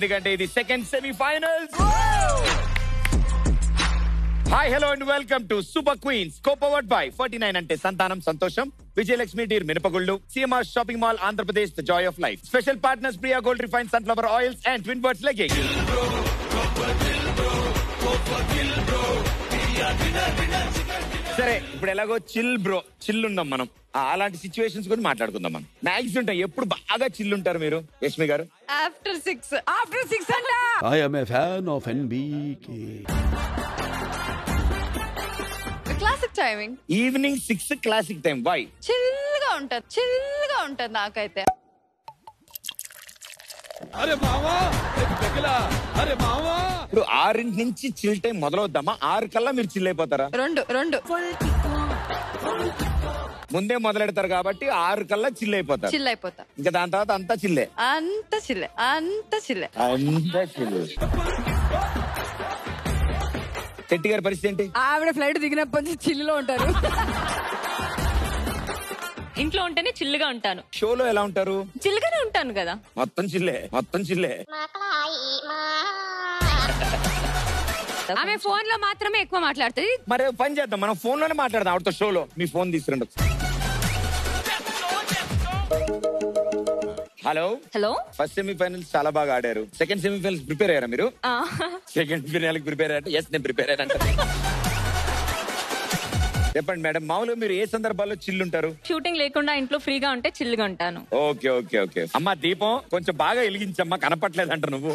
ఎందుకంటే ఇది second semifinals hi hello and welcome to super queens co powered by forty nine అంటే సంతానం సంతోషం విజయలక్ష్మి డీర్ మినపగుళ్ళు CMR shopping mall Andhra Pradesh the joy of life special partners Priya gold refine sunflower oils and twin birds luggage సరే ఇప్పుడు ఎలాగో chill bro chill ఉన్నాం మనం ఆ, అలాంటి సిచ్యువేషన్స్ గురించి మాట్లాడుకుందాం మనం మ్యాక్స్ ఉంటాయి ఎప్పుడు బాగా చిల్ ఉంటారు మీరు యష్మి గారు ఆఫ్టర్ సిక్స్ ఆఫ్టర్ సిక్స్ అంట I am a fan of NBK. Classic timing evening six classic time why chill గా ఉంటది చిల్ గా ఉంటది నాకైతే అరే మావా పెగిలా అరే మావా ఇప్పుడు ఆరింటి నుంచి చిల్ టైం మొదలవుద్దామా ఆరు కల్లా మీరు చిల్ అయిపోతారా రెండు రెండు ముందే మొదలెడతారు కాబట్టి ఆరు కల్లా చిల్ అయిపోతారు చిల్ అయిపోతా ఇంకా దాని తర్వాత అంతా చిల్లే అంత చిల్లే అంత చిల్లే అంతా చిల్ శెట్టి గారి పరిస్థితి ఏంటి ఆవిడ ఫ్లైట్ దిగినప్పటి నుంచి చిల్లులో ఉంటారు ఇంట్లో ఉంటేనే చిల్లుగా ఉంటాను షోలో ఎలా ఉంటారు చిల్లుగానే ఉంటాను కదా మొత్తం చిల్లే మొత్తం చిల్లే ఆమె ఫోన్ లో మాత్రమే ఎక్కువ మాట్లాడుతుంది మరి ఓ పని చేద్దాం మనం ఫోన్ లోనే మాట్లాడదాం ఆవిడతో షోలో మీ ఫోన్ తీసుకురండి ఒకసారి. హలో హలో ఫస్ట్ సెమీఫైనల్స్ చాలా బాగా ఆడారు సెకండ్ సెమీఫైనల్స్ ప్రిపేర్ అయ్యారా మీరు ఆ, సెకండ్ ఫినాల్ ప్రిపేర్ అయ్యారు ఎస్ నేను ప్రిపేర్ అయ్యానంట చెప్పండి మేడం మామూలుగా మీరు ఏ సందర్భాల్లో చిల్లు ఉంటారు షూటింగ్ లేకుండా ఇంట్లో ఫ్రీగా ఉంటే చిల్లుగా ఉంటాను ఓకే ఓకే ఓకే అమ్మా దీపం కొంచెం బాగా వెలిగించమ్మా కనపట్లేదంట నువ్వు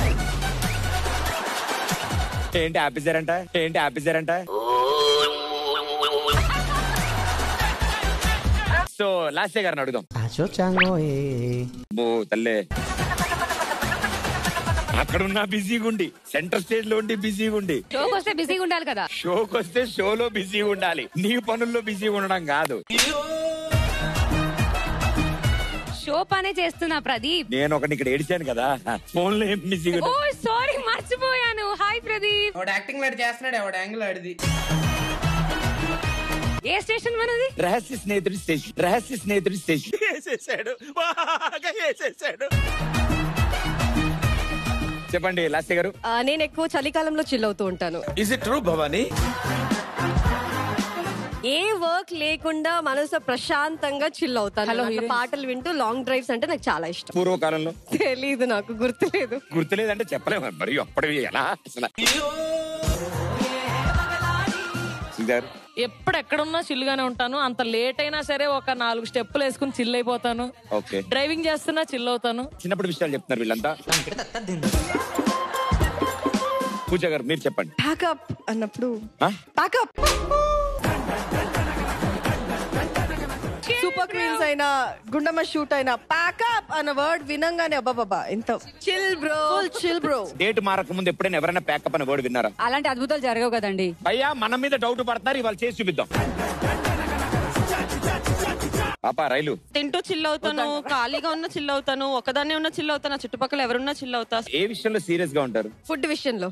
ఏంటి ఆపేశారంట ఏంటి ఆపేశారంట సో లాస్ట్ గారిని అడుగుదాం ఓ తల్లే అక్కడ ఉన్న బిజీగా ఉండి సెంటర్ స్టేజ్ లో ఉండి బిజీగా ఉండి షోకి వస్తే బిజీగా ఉండాలి కదా షోకి వస్తే షోలో బిజీగా ఉండాలి నీ పనుల్లో బిజీగా ఉండడం కాదు షో పనే చేస్తున్నా ప్రదీప్ నేను ఒకటి ఇక్కడ ఏడిచాను కదా ఫోన్ లో ఏం బిజీగా ఓ ఉన్నా- సారీ మర్చిపోయాను హాయ్ ప్రదీప్ వాడు యాక్టింగ్ లాంటి చేస్తున్నాడు వాడు యాంగిల్ ఆడిది ఏ స్టేషన్ మనది రహస్య స్నేహితుడి స్టేషన్ రహస్య స్నేహితుడి స్టేషన్ వేసేసాడు బాగా వేసేసాడు చెప్పండి లాస్య గారు నేను ఎక్కువ చలికాలంలో చిల్ అవుతూ ఉంటాను ఇస్ ఇట్ ట్రూ భవానీ ఏ వర్క్ లేకుండా మనసు ప్రశాంతంగా చిల్ అవుతాను అట్లా పాటలు వింటూ లాంగ్ డ్రైవ్స్ అంటే నాకు చాలా ఇష్టం పూర్వకాలంలో తెలీదు నాకు గుర్తులేదు గుర్తులేదంటే చెప్పలేము మరి అప్పటివి ఎలా అసలు గారు ఎప్పుడు ఎక్కడున్నా చిల్లుగానే ఉంటాను అంత లేట్ అయినా సరే ఒక నాలుగు స్టెప్పులు వేసుకుని చిల్ అయిపోతాను ఓకే డ్రైవింగ్ చేస్తున్నా చిల్ అవుతాను చిన్నప్పటి విషయాలు చెప్తున్నారు వీళ్ళంతా పూజ గారు మీరు చెప్పండి ప్యాకప్ అన్నప్పుడు ఆ? ప్యాకప్ సూపర్ క్వీన్స్ అయినా గుండమ్మ షూట్ అయినా ప్యాకప్ అన్న వర్డ్ వినంగానే అబ్బాబాబా ఎంత chill bro chill bro date మారక ముందు ఎప్పుడైనా ఎవరైనా ప్యాకప్ అని వర్డ్ విన్నారా అలాంటి అద్భుతాలు జరగవు కదండి అయ్యా మన మీద డౌట్ పడుతున్నారు ఇవాళ చేసి చూపిద్దాం పాప రైలు తింటూ చిల్ అవుతాను ఖాళీగా ఉన్న చిల్ అవుతాను ఒకదాన్నే ఉన్న చిల్ అవుతాను చుట్టుపక్కల ఎవరున్నా చిల్ అవుతా ఏ విషయంలో సీరియస్ గా ఉంటారు ఫుడ్ విషయంలో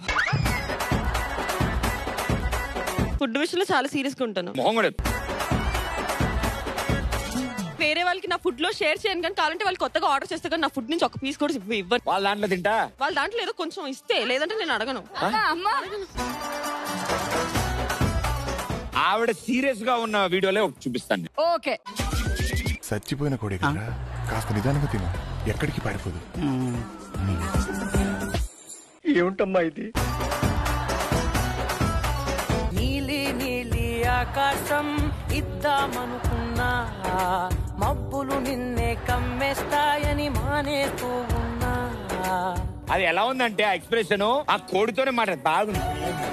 ఫుడ్ విషయంలో చాలా సీరియస్ గా ఉంటాను మొహం కూడా వేరే వాళ్ళకి నా ఫుడ్ లో షేర్ చేయను కానీ కావాలంటే వాళ్ళు కొత్తగా ఆర్డర్ చేస్తే కానీ నా ఫుడ్ నుంచి ఒక పీస్ కూడా ఇవ్వ- ఇవ్వరు వాళ్ళ దాంట్లో తింటా వాళ్ళ దాంట్లో ఏదో కొంచెం ఇస్తే లేదంటే నేను అడగను అమ్మా ఆవిడ సీరియస్ గా ఉన్న వీడియోలే ఒకటి చూపిస్తాను నేను. ఓకే చచ్చిపోయిన కోడి కదా కాస్త నిదానంగా తిను ఎక్కడికి పారిపోదు నీలి నీలి ఆకాశం ఇద్దామనుకున్నా మబ్బులు నిన్నే కమ్మేస్తాయని మానేస్తూ ఉన్నా అది ఎలా ఉందంటే ఆ ఎక్స్ప్రెషన్ ఆ కోడితోనే మాట బాగుంది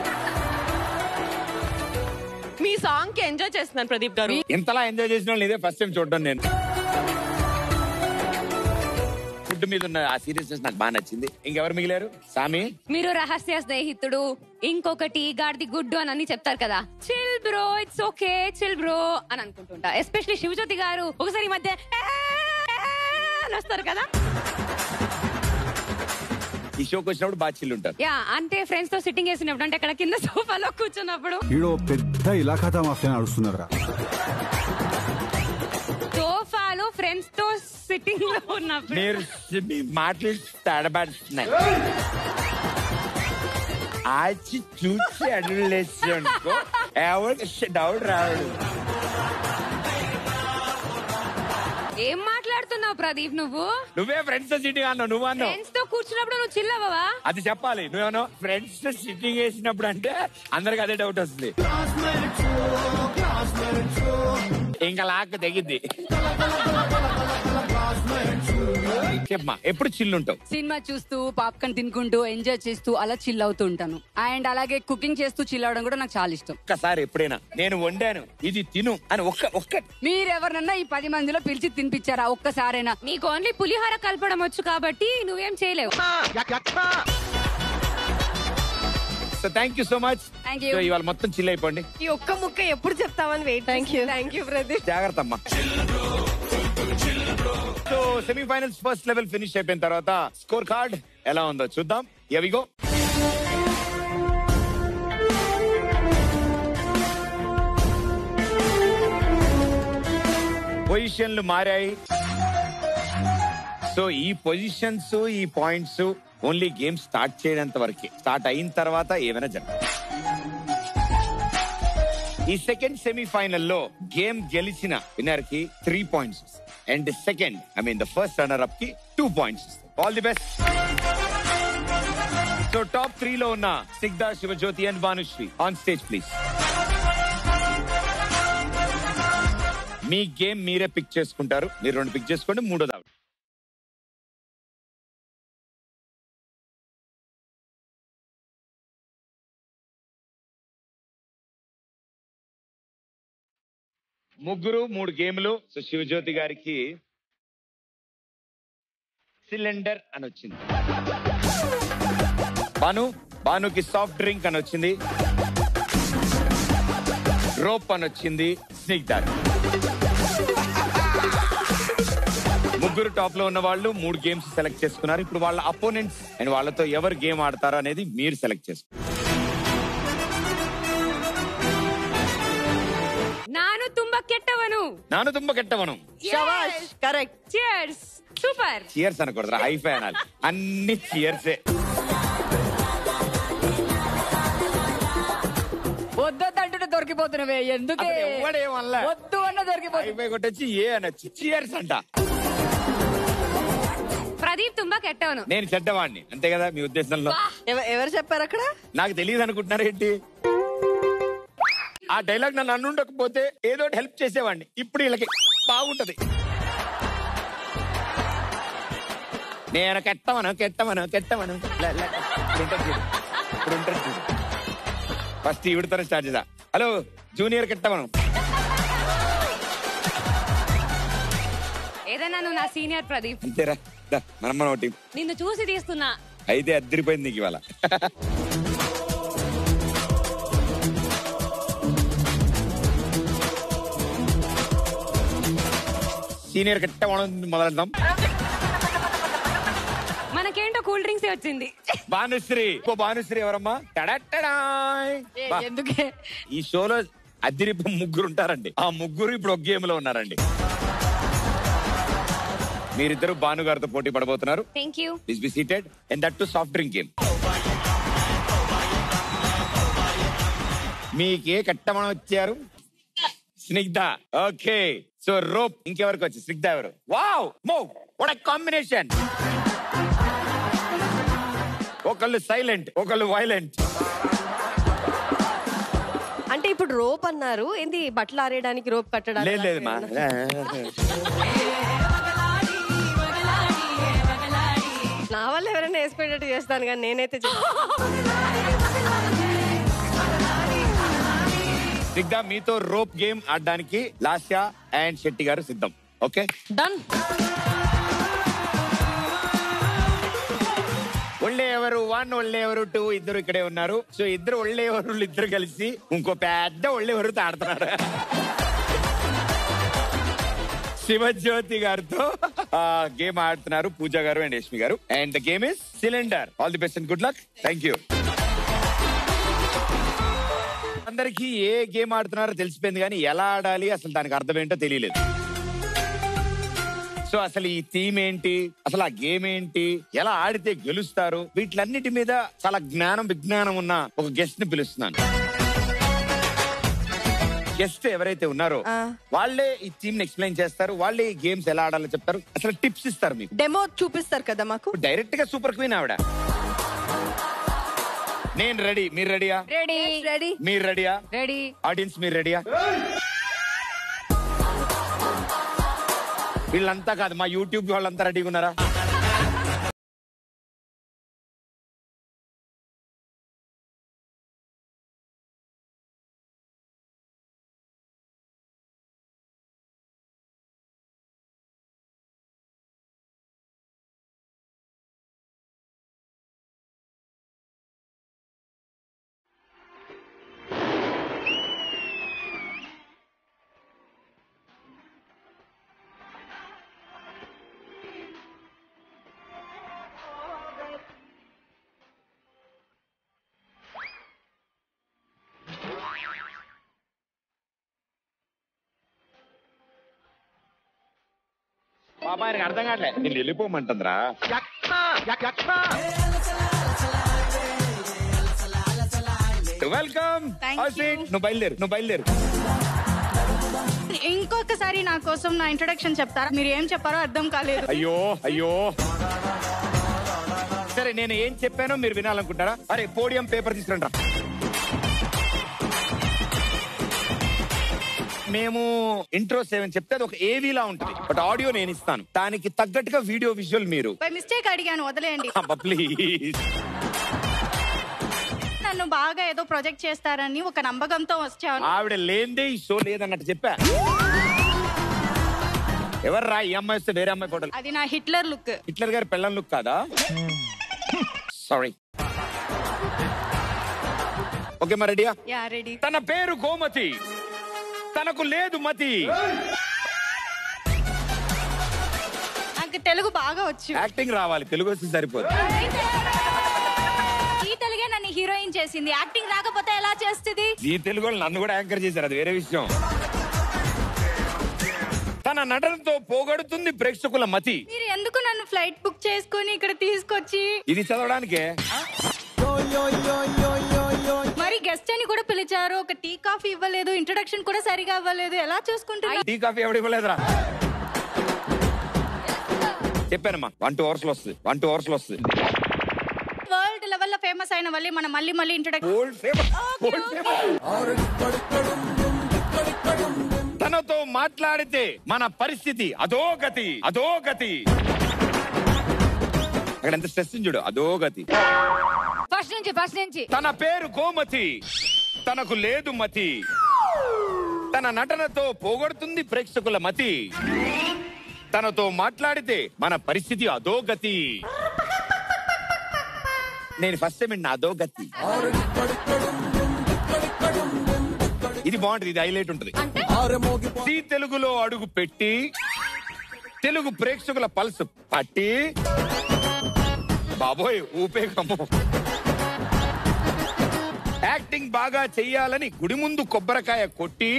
మీ సాంగ్ కి ఎంజాయ్ చేస్తున్నాను ప్రదీప్ గారు ఇంతలా ఎంజాయ్ చేసిన వాళ్ళు ఇదే ఫస్ట్ టైం చూడడం నేను ఫుడ్ మీద ఉన్న ఆ సీరియస్నెస్ నాకు బాగా నచ్చింది ఇంకెవరు మిగిలారు సామి మీరు రహస్య స్నేహితుడు ఇంకొకటి గాడిది గుడ్డు అని అన్ని చెప్తారు కదా chill bro it's okay chill bro అని అనుకుంటుంటా ఎస్పెషల్లీ శివజ్యోతి గారు ఒకసారి ఈ మధ్య "ఆ, ఆ" అని వస్తారు కదా ఈ షోకి వచ్చినప్పుడు బాగా చిల్లు ఉంటారు యా అంటే ఫ్రెండ్స్ తో సిట్టింగ్ వేసినప్పుడు అంటే అక్కడ కింద సోఫాలో కూర్చున్నప్పుడు ఈడో పెద్ద ఇలాఖాతా మాఫియా నడుస్తున్నారా సోఫాలో ఫ్రెండ్స్ తో సిట్టింగ్ లో ఉన్నప్పుడు మీరు మీ మాటలు తడబడుతున్నాయి ఆచి చూసి అడుగులేసి అనుకో ఎవరికి డౌట్ రావడు ఏం మాట్లాడుతున్నావు ప్రదీప్ నువ్వు నువ్వే ఫ్రెండ్స్ సిట్టింగ్ అన్నావు నువ్వు అన్నావు ఫ్రెండ్స్ తో కూర్చున్నప్పుడు నువ్వు చిల్లవా అది చెప్పాలి నువ్వేమో ఫ్రెండ్స్ సిట్టింగ్ వేసినప్పుడు అంటే అందరికి అదే డౌట్ వస్తుంది ఇంకా లాక్ తెగిద్ది చెప్పమా ఎప్పుడు చిల్లుంటావు సినిమా చూస్తూ పాప్కార్న్ తినుకుంటూ ఎంజాయ్ చేస్తూ అలా చిల్ అవుతూ ఉంటాను అండ్ అలాగే కుకింగ్ చేస్తూ చిల్ అవడం కూడా నాకు చాలా ఇష్టం ఒక్కసారి ఎప్పుడైనా నేను వండాను ఇది తిను అని ఒక్క ఒక్క మీరెవరినన్నా ఈ పది మందిలో పిలిచి తినిపించారా ఒక్కసారైనా నీకు ఓన్లీ పులిహోర కలపడం వచ్చు కాబట్టి నువ్వేం చేయలేవు so thank you so much Thank you. So ఇవాళ మొత్తం చిల్ అయిపోండి ఈ ఒక్క ముక్క ఎప్పుడు చెప్తామని wait thank you thank you Pradeep జాగ్రత్త అమ్మా so semifinals first level finish అయిపోయిన తర్వాత స్కోర్ కార్డ్ ఎలా ఉందో చూద్దాం ఎవిగో పొజిషన్లు మారాయి సో ఈ పొజిషన్స్ ఈ పాయింట్స్ ఓన్లీ గేమ్ స్టార్ట్ చేయడంత వరకే స్టార్ట్ అయిన తర్వాత ఏమైనా జరగదు ఈ సెకండ్ సెమీఫైనల్లో గేమ్ గెలిచిన విన్నర్ కి three points and second I mean the first runner up కి two points all the best so top three లో ఉన్న Snigdha Shivajyothi and Bhanushree on stage please మీ గేమ్ మీరే పిక్ చేసుకుంటారు మీరు రెండు పిక్ చేసుకోండి మూడోది ఆవిడ ముగ్గురు మూడు గేమ్లు సో శివజ్యోతి గారికి సిలిండర్ అని వచ్చింది బాను బానుకి సాఫ్ట్ డ్రింక్ అని వచ్చింది రోప్ అని వచ్చింది స్నిగ్ధ ముగ్గురు టాప్ లో ఉన్న వాళ్ళు మూడు గేమ్స్ సెలెక్ట్ చేసుకున్నారు ఇప్పుడు వాళ్ళ అపోనెంట్స్ అండ్ వాళ్ళతో ఎవరు గేమ్ ఆడతారో అనేది మీరు సెలెక్ట్ చేసుకున్నారు నాను తుంబ కెట్టవను నాను తుంబ కెట్టవను శవాష్ కరెక్ట్ చియర్స్ సూపర్ చియర్స్ అనకూడదు హైఫై అనాలి అన్ని చియర్సే వద్దొద్దంటుంటే దొరికిపోతున్నవే ఎందుకే అసలు ఎవడేమనలే. వద్దు అన్న దొరికిపోతుంది హైఫై కొట్టొచ్చి ఏ అనొచ్చు చియర్స్ అంట ప్రదీప్ తుంబ కెట్టవను నేను చెడ్డవాడిని అంతే కదా మీ ఉద్దేశంలో ఎవ- ఎవరు చెప్పారు అక్కడ నాకు తెలియదు అనుకుంటున్నారు ఏంటి ఆ డైలాగ్ నన్ను అనుండకపోతే ఏదో ఒకటి హెల్ప్ చేసేవాడిని ఇప్పుడు వీళ్ళకి బాగుంటది నేను కెట్టమను కెట్టమను కెట్టమను లే, లే. ఇప్పుడు ఉంటుంది చూడు. ఇప్పుడు ఉంటుంది చూడు. ఫస్ట్ ఈవిడతోనే స్టార్ట్ చేద్దాం హలో జూనియర్ కెట్టమను ఏదైనా నువ్వు నా సీనియర్ ప్రదీప్ అంతేరా దా, మనం మనం ఒకటి నిన్ను చూసి తీస్తున్నా అయితే అద్దరిపోయింది నీకు ఇవాళ సీనియర్ కట్ట మొదలెడదాం మనకేంటో కూల్ డ్రింక్స్ వచ్చింది భానుశ్రీ ఓ భానుశ్రీ ఎవరమ్మా టడట్టడాయ్. బా. ఎందుకే ఈ షోలో అద్దరిపు ముగ్గురు ఉంటారండి ఆ ముగ్గురు ఇప్పుడు ఒక గేమ్ లో ఉన్నారండి మీరిద్దరు భాను గారితో పోటీ పడబోతున్నారు thank you please be seated and that to soft drink game మీకే కట్టమని వచ్చారు స్నిగ్ధ ఓకే సో రోప్ ఇంకెవరికి వచ్చి స్నిగ్ధ ఎవరు వావ్ మో వాట్ కాంబినేషన్ ఒకళ్ళు సైలెంట్ ఒకళ్ళు వైలెంట్ అంటే ఇప్పుడు రోప్ అన్నారు ఏంది బట్టలు ఆరేయడానికి రోప్ కట్టడానికి లేదు లేదు మా నా వల్ల ఎవరైనా వేసిపోయేటట్టు చేస్తాను కానీ నేనైతే చేయను. స్నిగ్ధ మీతో రోప్ గేమ్ ఆడడానికి లాస్యా అండ్ శెట్టి గారు సిద్ధం ఓకే డన్ ఒళ్ళే ఎవరు వన్ ఒళ్ళే ఎవరు టూ ఇద్దరు ఇక్కడే ఉన్నారు సో ఇద్దరు ఒళ్ళే ఎవరు ఇద్దరు కలిసి ఇంకో పెద్ద ఒళ్ళే ఎవరు ఆడుతున్నారు శివజ్యోతి గారితో గేమ్ ఆడుతున్నారు పూజ గారు అండ్ యష్మి గారు and the game is cylinder all the best and good luck thank you అందరికి ఏ గేమ్ ఆడుతున్నారో తెలిసిపోయింది కానీ ఎలా ఆడాలి అసలు దానికి అర్థం ఏంటో తెలియలేదు సో అసలు ఈ థీమ్ ఏంటి అసలు ఆ గేమ్ ఏంటి ఎలా ఆడితే గెలుస్తారు వీటిలన్నిటి మీద చాలా జ్ఞానం విజ్ఞానం ఉన్న ఒక గెస్ట్ ని పిలుస్తున్నాను గెస్ట్ ఎవరైతే ఉన్నారో వాళ్ళే ఈ థీమ్ ని ఎక్స్ప్లెయిన్ చేస్తారు వాళ్ళే ఈ గేమ్స్ ఎలా ఆడాలో చెప్తారు అసలు టిప్స్ ఇస్తారు మీకు డెమో చూపిస్తారు కదా మాకు డైరెక్ట్ గా సూపర్ క్వీన్ ఆవిడ నేను రెడీ మీరు రెడీయా రెడీ రెడీ మీరు రెడీయా రెడీ ఆడియన్స్ మీరు రెడీయా వీళ్ళంతా కాదు మా యూట్యూబ్ వాళ్ళంతా రెడీగా ఉన్నారా పాప ఆయనకు అర్థం కావట్లే నేను వెళ్ళిపోమంటుందిరా వెల్కమ్ నువ్వు బయలుదేరు నువ్వు బయలుదేరు ఇంకొకసారి నా కోసం నా ఇంట్రొడక్షన్ చెప్తారా మీరు ఏం చెప్పారో అర్థం కాలేదు అయ్యో అయ్యో సరే నేను ఏం చెప్పానో మీరు వినాలనుకుంటారా అరే పోడియం పేపర్ తీసుకురండి మేము ఇంట్రో సెవెన్ చెప్తే అది ఒక ఏవీ లా ఉంటుంది బట్ ఆడియో నేను ఇస్తాను దానికి తగ్గట్టుగా వీడియో విజువల్ మీరు బై మిస్టేక్ అడిగాను వదిలేయండి ప్లీజ్ నన్ను బాగా ఏదో ప్రొజెక్ట్ చేస్తారని ఒక నమ్మకంతో వచ్చాను ఆవిడ లేదే ఈ షో లేదన్నట్టు చెప్పా ఎవరు రా ఈ అమ్మాయి వస్తే వేరే అమ్మాయి ఫోటోలు అది నా హిట్లర్ లుక్ హిట్లర్ గారి పెళ్ళం లుక్ కాదా సారీ ఓకే మరి రెడీయా యా రెడీ తన పేరు గోమతి తనకు లేదు మతి నాకు తెలుగు బాగా వచ్చు యాక్టింగ్ రావాలి తెలుగు వస్తే సరిపోదు ఈ తెలుగే నన్ను హీరోయిన్ చేసింది యాక్టింగ్ రాకపోతే ఎలా చేస్తుంది ఈ తెలుగు వాళ్ళు నన్ను కూడా యాంకర్ చేశారు అది వేరే విషయం తన నటనతో పోగొడుతుంది ప్రేక్షకుల మతి మీరు ఎందుకు నన్ను ఫ్లైట్ బుక్ చేసుకొని ఇక్కడ తీసుకొచ్చి ఇది చదవడానికే మరి గెస్ట్ అని కూడా పిలిచారు ఒక టీ కాఫీ ఇవ్వలేదు ఇంట్రొడక్షన్ కూడా సరిగా అవ్వలేదు ఎలా చూసుకుంటున్నారు టీ కాఫీ ఎవడు ఇవ్వలేదురా చెప్పానమ్మా వన్ టూ అవర్స్ లో వస్తుంది వన్ టూ అవర్స్ లో వస్తుంది వరల్డ్ లెవెల్ లో ఫేమస్ అయిన వల్ల మనం మళ్ళీ మళ్ళీ World famous. World తనతో మాట్లాడితే మన పరిస్థితి అదో గతి అదో గతి అక్కడ ఎంత స్ట్రెస్ చూడు అదో గతి ఫస్ట్ నుంచి ఫస్ట్ నుంచి తన పేరు గోమతి తనకు లేదు మతి తన నటనతో పోగొడుతుంది ప్రేక్షకుల మతి తనతో మాట్లాడితే మన పరిస్థితి అదో గతి నేను ఫస్ట్ టైం విన్నా అదో గతి ఇది బాగుంటుంది ఇది హైలైట్ ఉంటుంది జీ తెలుగులో అడుగు పెట్టి తెలుగు ప్రేక్షకుల పల్స్ పట్టి బాబోయ్ ఊపే కమ్ము యాక్టింగ్ బాగా చెయ్యాలని గుడి ముందు కొబ్బరికాయ కొట్టి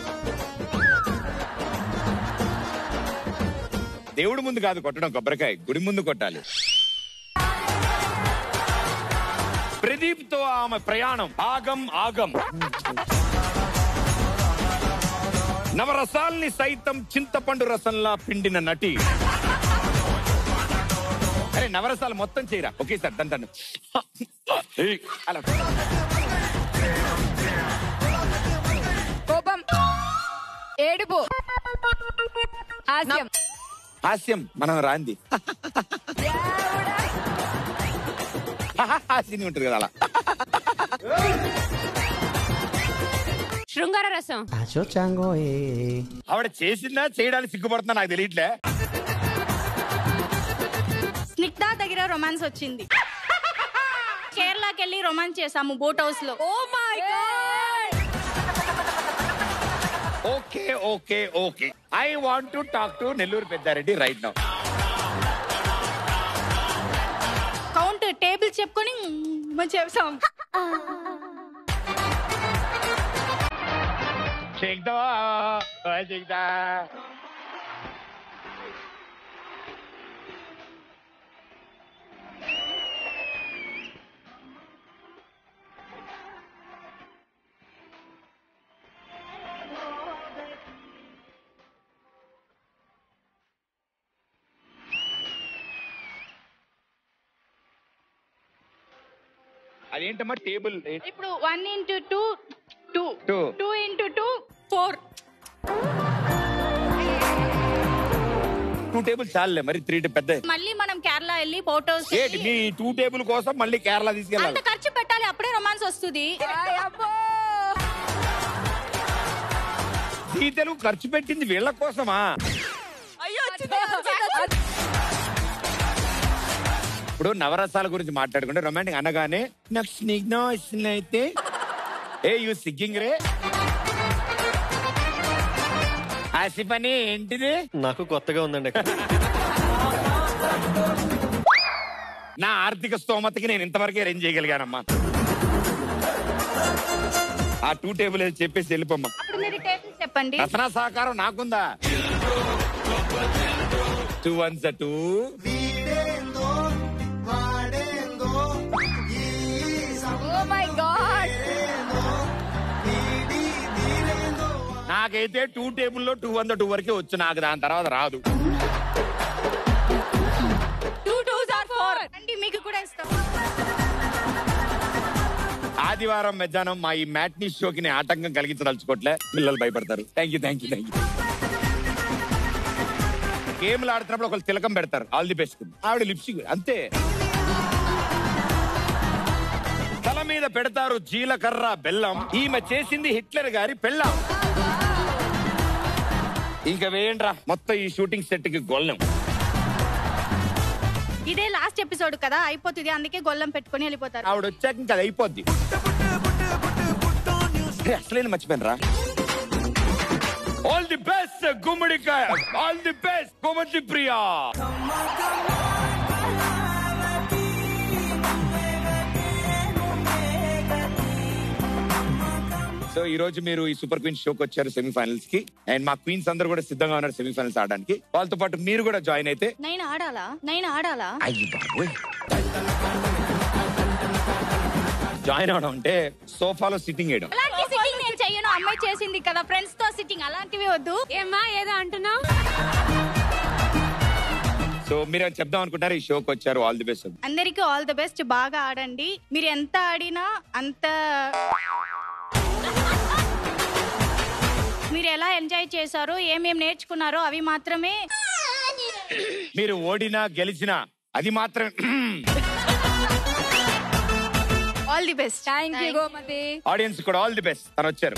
దేవుడి ముందు కాదు కొట్టడం కొబ్బరికాయ గుడి ముందు కొట్టాలి ప్రదీప్ తో ఆమె ప్రయాణం ఆగం ఆగం నవరసాల్ని సైతం చింతపండు రసంలా పిండిన నటి అరే నవరసాలు మొత్తం చేయరా ఒకేసారి దంటాను అలా కోపం ఏడుపు హాస్యం హాస్యం మనం రాంది హాస్యం ఉంటుంది కదా అలా శృంగార రసం ఆవిడ చేసిందా చేయడానికి సిగ్గుపడుతున్నా నాకు తెలియట్లే స్నిగ్ధ దగ్గర రొమాన్స్ వచ్చింది కేరళకి వెళ్ళి రొమాన్స్ చేసాము బోట్ హౌస్ లో oh my okay okay okay I want to talk to Nellore Peddareddy right now count table చెప్పుకొని మ్మ్ చేసాం చేద్దా చేద్దా అదేంటమ్మా టేబుల్ ఇప్పుడు one into two two two two into two four two table చాలులే మరి త్రీ పెద్ద మళ్ళీ మనం కేరళ వెళ్ళి ఫోటోస్ ఏంటి మీ టూ టేబుల్ కోసం మళ్ళీ కేరళ అంత తీసుకెళ్ళాలి ఖర్చు పెట్టాలి అప్పుడే రొమాన్స్ వస్తుంది ఈ తెలుగు ఖర్చు పెట్టింది వీళ్ళ కోసమా ఇప్పుడు నవరసాల గురించి మాట్లాడుకుంటే రొమాంటిక్ అనగానే నాకు స్నిగ్ధం ఇస్తుంది అయితే ఏ యూ సిగ్గింగ్ రే ఆసిఫ్ అని ఏంటిది నాకు కొత్తగా ఉందండి నా ఆర్థిక స్తోమతకి నేను ఇంతవరకే అరేంజ్ చేయగలిగానమ్మా ఆ టూ టేబుల్ ఏదో చెప్పేసి వెళ్ళిపోమ్మా ఇప్పుడు మీరు టేబుల్ చెప్పండి రచనా సహకారం నాకుందా two ones two oh my God నాకైతే టూ టేబుల్లో టూ వన్ టూ వరకే వచ్చు నాకు దాని తర్వాత రాదు టూ టూ ఆర్ ఫోర్ అండి మీకు కూడా ఇస్తాం ఆదివారం మధ్యాహ్నం మా ఈ మ్యాట్నీ షోకి నేను ఆటంకం కలిగించదలుచుకోవట్లే పిల్లలు భయపడతారు thank you thank you thank you గేమ్లు ఆడుతున్నప్పుడు ఒకళ్ళు తిలకం పెడతారు ఆల్ ది బెస్ట్ ఆవిడ లిప్స్టిక్ అంతే తల మీద పెడతారు జీలకర్ర బెల్లం ఈమె చేసింది హిట్లర్ గారి పెళ్ళం ఇంకా వేయండ్రా మొత్తం ఈ షూటింగ్ సెట్ కి గొల్లం ఇదే లాస్ట్ ఎపిసోడ్ కదా అయిపోతుంది అందుకే గొల్లం పెట్టుకొని వెళ్ళిపోతారు ఆవిడ వచ్చాక ఇంకా అది అయిపోద్ది ఏ, అసలేని మర్చిపోయినరా ఆల్ ది బెస్ట్ గుమ్మడికాయ all the best Komathi Priya so ఈ రోజు మీరు ఈ సూపర్ క్వీన్ షోకి వచ్చారు సెమీఫైనల్స్ కి అండ్ మా క్వీన్స్ అందరూ కూడా సిద్ధంగా ఉన్నారు సెమీఫైనల్స్ ఆడడానికి వాళ్ళతో పాటు మీరు కూడా జాయిన్ అయితే నేను ఆడాలా నేను ఆడాలా అయ్యి బాబోయ్ జాయిన్ అవడం అంటే సోఫాలో సిట్టింగ్ వేయడం అలాంటి సిట్టింగ్ నేను చెయ్యను అమ్మాయి చేసింది కదా ఫ్రెండ్స్ తో సిట్టింగ్ అలాంటివి వద్దు ఏమ్మా ఏదో అంటున్నావు సో మీరు ఏమైనా చెప్దాం అనుకుంటారు ఈ షోకి వచ్చారు ఆల్ ది బెస్ట్ అందరికీ ఆల్ ద బెస్ట్ బాగా ఆడండి మీరు ఎంత ఆడినా అంత మీరు ఎలా ఎంజాయ్ చేశారో ఏమేం నేర్చుకున్నారో అవి మాత్రమే మీరు ఓడినా గెలిచినా అది మాత్రం all the best thank you Gomathi audience కూడా ఆల్ ది బెస్ట్ తను వచ్చారు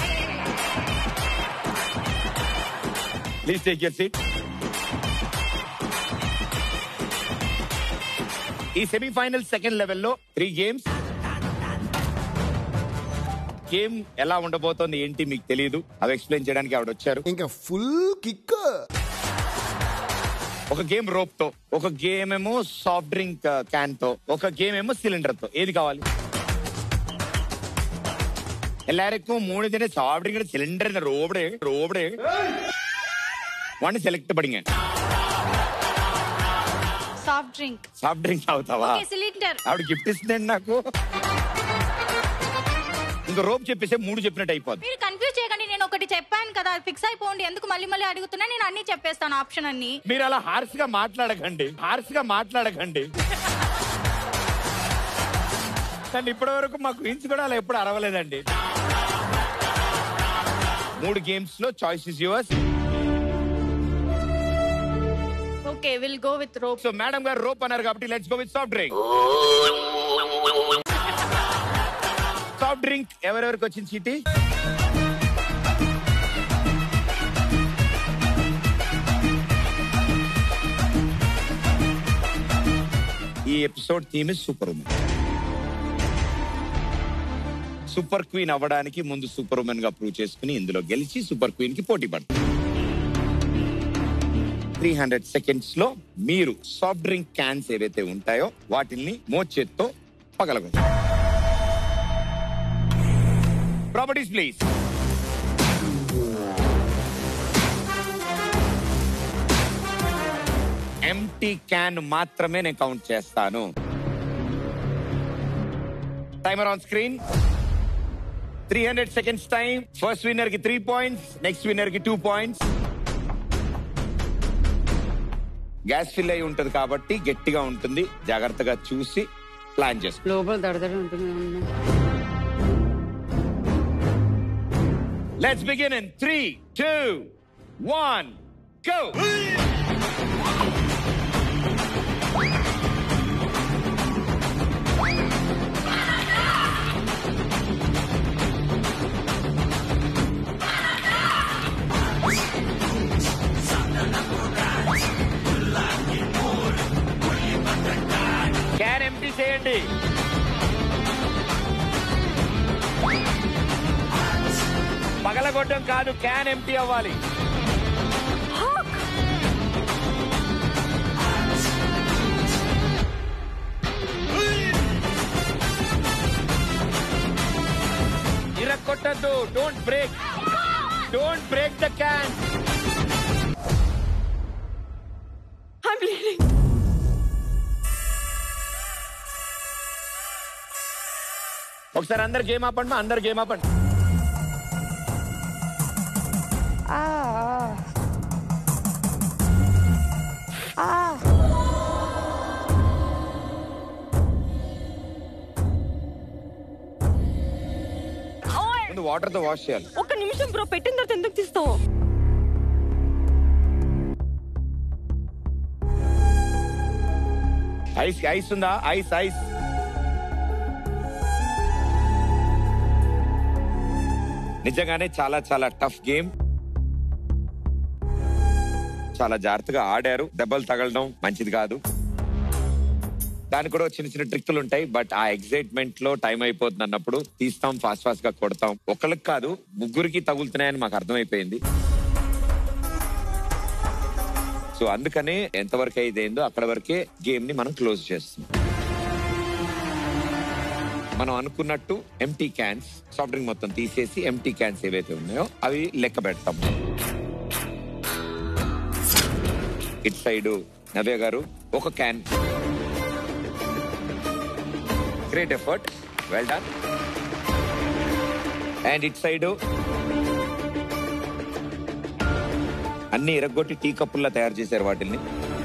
ప్లీజ్ టేక్ యర్ సీట్ ఈ సెమీఫైనల్ సెకండ్ లెవెల్లో త్రీ గేమ్స్ గేమ్ ఎలా ఉండబోతోంది ఏంటి మీకు తెలియదు అవి ఎక్స్ప్లెయిన్ చేయడానికి ఆవిడ వచ్చారు ఇంకా ఫుల్ కిక్ ఒక గేమ్ రోప్ తో ఒక గేమ్ ఏమో సాఫ్ట్ డ్రింక్ క్యాన్ తో ఒక గేమ్ ఏమో సిలిండర్ తో ఏది కావాలి എല്ലാവർക്കും മൂന്ന് ഇതിന്റെ സോഫ്റ്റ് ഡ്രിങ്ക് സിലിണ്ടർ റോബടെ റോബടെ వన్ సెలెక్ట్ పడింగ్ సాఫ్ట్ డ్రింక్ సాఫ్ట్ డ్రింక్ అవుతావా ఓకే సిలిండర్ ఆవిడ గిఫ్ట్ ఇస్తుందండి నాకు ఇంకా రోప్ చెప్పేస్తే మూడు చెప్పినట్టు అయిపోద్ది మీరు కన్ఫ్యూజ్ చేయకండి నేను ఒకటి చెప్పాను కదా ఫిక్స్ అయిపోండి ఎందుకు మళ్ళీ మళ్ళీ అడుగుతున్నా నేను అన్ని చెప్పేస్తాను ఆప్షన్ అన్ని మీరు అలా హార్స్ గా మాట్లాడకండి హార్స్ గా మాట్లాడకండి కానీ ఇప్పటి వరకు మా క్వీన్స్ కూడా అలా ఎప్పుడు అరవలేదండి మూడు గేమ్స్ లో choice is yours okay will go with rope so madam గారు రోప్ అన్నారు కాబట్టి let's go with soft drink soft drink ఎవరెవరికి వచ్చింది చీటి ఈ episode theme super women super queen అవ్వడానికి ముందు సూపర్ ఉమెన్ గా ప్రూవ్ చేసుకుని ఇందులో గెలిచి సూపర్ క్వీన్ కి పోటీ పడుతుంది త్రీ హండ్రెడ్ సెకండ్స్ లో మీరు సాఫ్ట్ డ్రింక్ క్యాన్స్ ఏవైతే ఉంటాయో వాటిల్ని మోచేత్తో పగలగొచ్చు ప్రాపర్టీస్ ప్లీజ్ ఎంటీ క్యాన్ మాత్రమే నేను కౌంట్ చేస్తాను timer on screen three hundred seconds time first winner కి త్రీ పాయింట్స్ నెక్స్ట్ విన్నర్ కి టూ పాయింట్స్ గ్యాస్ ఫిల్ అయి ఉంటుంది కాబట్టి గట్టిగా ఉంటుంది జాగ్రత్తగా చూసి ప్లాన్ చేసుకో లోపల దడదడ ఉంటుంది అమ్మా. Let's begin in three two one go can empty చేయండి పగలగొట్టడం కాదు క్యాన్ ఎంటీ అవ్వాలి ఇరక్కొట్టద్దు don't break don't break the can I'm bleeding. ఒకసారి అందరు గేమ్ ఆపండి మా అందరు గేమ్ ఆపండి ముందు వాటర్ తో వాష్ చేయాలి ఒక్క నిమిషం బ్రో పెట్టిన తర్వాత ఎందుకు తీస్తావు ఐస్ ఐస్ ఉందా ఐస్ ఐస్ నిజంగానే చాలా చాలా టఫ్ గేమ్ చాలా జాగ్రత్తగా ఆడారు దెబ్బలు తగలడం మంచిది కాదు దానికి కూడా చిన్న చిన్న ట్రిక్లు ఉంటాయి బట్ ఆ ఎగ్జైట్మెంట్ లో టైం అయిపోతుంది అన్నప్పుడు తీస్తాం ఫాస్ట్ ఫాస్ట్ గా కొడతాం ఒకరికి కాదు ముగ్గురికి తగులుతున్నాయని మాకు అర్థమైపోయింది సో అందుకనే ఎంతవరకు అయితే అక్కడ వరకే గేమ్ ని మనం క్లోజ్ చేస్తున్నాం మనం అనుకున్నట్టు ఎంటీ క్యాన్స్ సాఫ్ట్ డ్రింక్ మొత్తం తీసేసి ఎంటీ క్యాన్స్ ఏవైతే ఉన్నాయో అవి లెక్క పెడతాం ఇటు సైడ్ నవ్య గారు ఒక can great effort well done and ఇటు సైడ్ అన్ని ఇరగొట్టి టీ కప్పుల్లా తయారు చేశారు వాటిల్ని